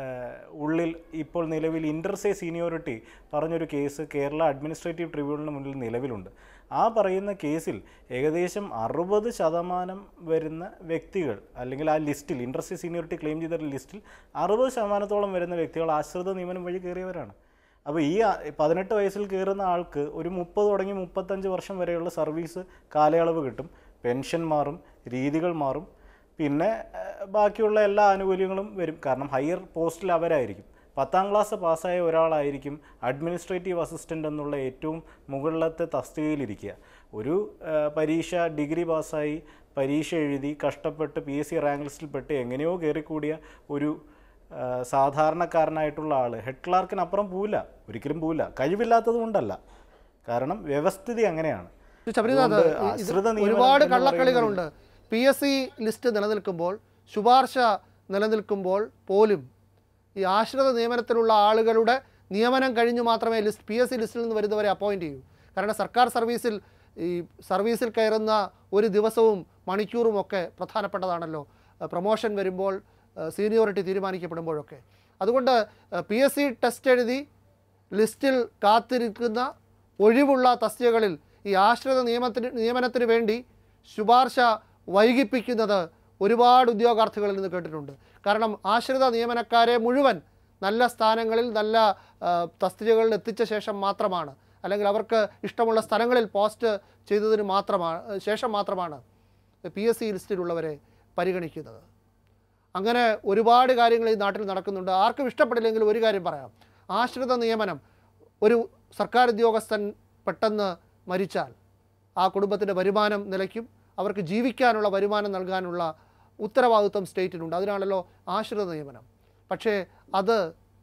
ഉള്ളിൽ ഇപ്പോൾ നിലവിൽ ഇൻ്റർസേ സീനിയോറിറ്റി പറഞ്ഞൊരു കേസ് കേരള അഡ്മിനിസ്ട്രേറ്റീവ് ട്രിബ്യൂണലിന് മുന്നിൽ നിലവിലുണ്ട് ആ പറയുന്ന കേസിൽ ഏകദേശം അറുപത് ശതമാനം വരുന്ന വ്യക്തികൾ അല്ലെങ്കിൽ ആ ലിസ്റ്റിൽ ഇൻ്റർസേ സീനിയോറിറ്റി ക്ലെയിം ചെയ്ത ലിസ്റ്റിൽ അറുപത് ശതമാനത്തോളം വരുന്ന വ്യക്തികൾ ആശ്രിത നിയമനം വഴി കയറിയവരാണ് അപ്പോൾ ഈ ആ- പതിനെട്ട് വയസ്സിൽ കയറുന്ന ആൾക്ക് ഒരു മുപ്പത് തുടങ്ങി മുപ്പത്തഞ്ച് വർഷം വരെയുള്ള സർവീസ് കാലയളവ് കിട്ടും പെൻഷൻ മാറും രീതികൾ മാറും പിന്നെ ഏഹ്, ബാക്കിയുള്ള എല്ലാ ആനുകൂല്യങ്ങളും വരും കാരണം ഹയർ പോസ്റ്റിൽ അവരായിരിക്കും പത്താം ക്ലാസ് പാസ്സായ ഒരാളായിരിക്കും അഡ്മിനിസ്ട്രേറ്റീവ് അസിസ്റ്റൻ്റ് എന്നുള്ള ഏറ്റവും മുകളിലത്തെ തസ്തികയിലിരിക്കുക ഒരു ഏഹ്, പരീക്ഷ ഡിഗ്രി പാസ്സായി പരീക്ഷ എഴുതി കഷ്ടപ്പെട്ട് പി എസ് സി റാങ്ക് ലിസ്റ്റിൽപ്പെട്ട് എങ്ങനെയോ കയറിക്കൂടിയ ഒരു ആ, സാധാരണക്കാരനായിട്ടുള്ള ആൾ ഹെഡ് ക്ലാർക്കിനപ്പുറം പോവില്ല ഒരിക്കലും പോവില്ല കഴിവില്ലാത്തത് കൊണ്ടല്ല കാരണം വ്യവസ്ഥിതി അങ്ങനെയാണ് ശ്രീ ശബരിനാഥ് അതുകൊണ്ട് ഈ- ഇത് ആശ്രിത നിയമനം ഒരുപാട് എന്ന് കള്ളക്കളികളുണ്ട് പി എസ് സി ലിസ്റ്റ് നിലനിൽക്കുമ്പോൾ ശുപാർശ നിലനിൽക്കുമ്പോൾ പോലും ഈ ആശ്രിത നിയമനത്തിലുള്ള ആളുകളുടെ നിയമനം കഴിഞ്ഞു മാത്രമേ ലിസ്റ്റ് പി എസ് സി ലിസ്റ്റിൽ നിന്ന് വരുന്നവരെ അപ്പോയിൻറ്റ് ചെയ്യൂ കാരണം സർക്കാർ സർവീസിൽ ഈ സർവീസിൽ കയറുന്ന ഒരു ദിവസവും മണിക്കൂറും ഒക്കെ പ്രധാനപ്പെട്ടതാണല്ലോ അഹ് പ്രൊമോഷൻ വരുമ്പോൾ അഹ് സീനിയോറിറ്റി തീരുമാനിക്കപ്പെടുമ്പോഴൊക്കെ അതുകൊണ്ട് പി എസ് സി ടെസ്റ്റ് എഴുതി ലിസ്റ്റിൽ കാത്തിരിക്കുന്ന ഒഴിവുള്ള തസ്തികകളിൽ ഈ ആശ്രിത നിയമത്തിന് നിയമനത്തിന് വേണ്ടി ശുപാർശ വൈകിപ്പിക്കുന്നത് ഒരുപാട് ഉദ്യോഗാർത്ഥികളിൽ നിന്ന് കേട്ടിട്ടുണ്ട് കാരണം ആശ്രിത നിയമനക്കാരെ മുഴുവൻ നല്ല സ്ഥാനങ്ങളിൽ നല്ല ആ, തസ്തികകളിൽ എത്തിച്ച ശേഷം മാത്രമാണ് അല്ലെങ്കിൽ അവർക്ക് ഇഷ്ടമുള്ള സ്ഥലങ്ങളിൽ പോസ്റ്റ് ചെയ്തതിന് മാത്രമാണ് ശേഷം മാത്രമാണ് പി എസ് സി ലിസ്റ്റിലുള്ളവരെ പരിഗണിക്കുന്നത് അങ്ങനെ ഒരുപാട് കാര്യങ്ങൾ ഈ നാട്ടിൽ നടക്കുന്നുണ്ട് ആർക്കും ഇഷ്ടപ്പെടില്ലെങ്കിൽ ഒരു കാര്യം പറയാം ആശ്രിത നിയമനം ഒരു സർക്കാർ ഉദ്യോഗസ്ഥൻ പെട്ടെന്ന് മരിച്ചാൽ ആ കുടുംബത്തിൻ്റെ വരുമാനം നിലയ്ക്കും അവർക്ക് ജീവിക്കാനുള്ള വരുമാനം നൽകാനുള്ള ഉത്തരവാദിത്വം സ്റ്റേറ്റിനുണ്ട് അതിനാണല്ലോ ആശ്രിത നിയമനം പക്ഷേ അത്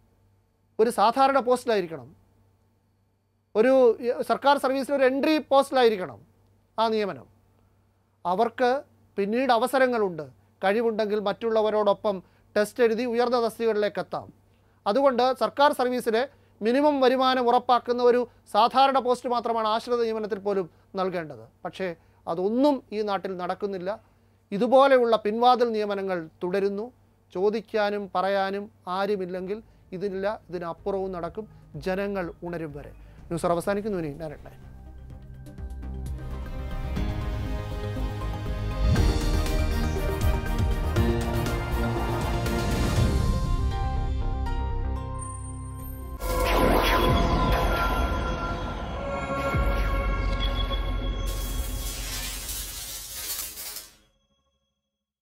ഒരു സാധാരണ പോസ്റ്റിലായിരിക്കണം ഒരു എ, സർക്കാർ സർവീസിൽ ഒരു എൻട്രി പോസ്റ്റിലായിരിക്കണം ആ നിയമനം അവർക്ക് പിന്നീട് അവസരങ്ങളുണ്ട് കഴിവുണ്ടെങ്കിൽ മറ്റുള്ളവരോടൊപ്പം ടെസ്റ്റ് എഴുതി ഉയർന്ന തസ്തികകളിലേക്ക് എത്താം അതുകൊണ്ട് സർക്കാർ സർവീസിലെ മിനിമം വരുമാനം ഉറപ്പാക്കുന്ന ഒരു സാധാരണ പോസ്റ്റ് മാത്രമാണ് ആശ്രിത നിയമനത്തിൽ പോലും നൽകേണ്ടത് പക്ഷേ അതൊന്നും ഈ നാട്ടിൽ നടക്കുന്നില്ല ഇതുപോലെയുള്ള പിൻവാതിൽ നിയമനങ്ങൾ തുടരുന്നു ചോദിക്കാനും പറയാനും ആരുമില്ലെങ്കിൽ ഇതില്ല ഇതിനപ്പുറവും നടക്കും ജനങ്ങൾ ഉണരും വരെ ന്യൂസ് അവസാനിക്കുന്നു ഇനി ഞാൻ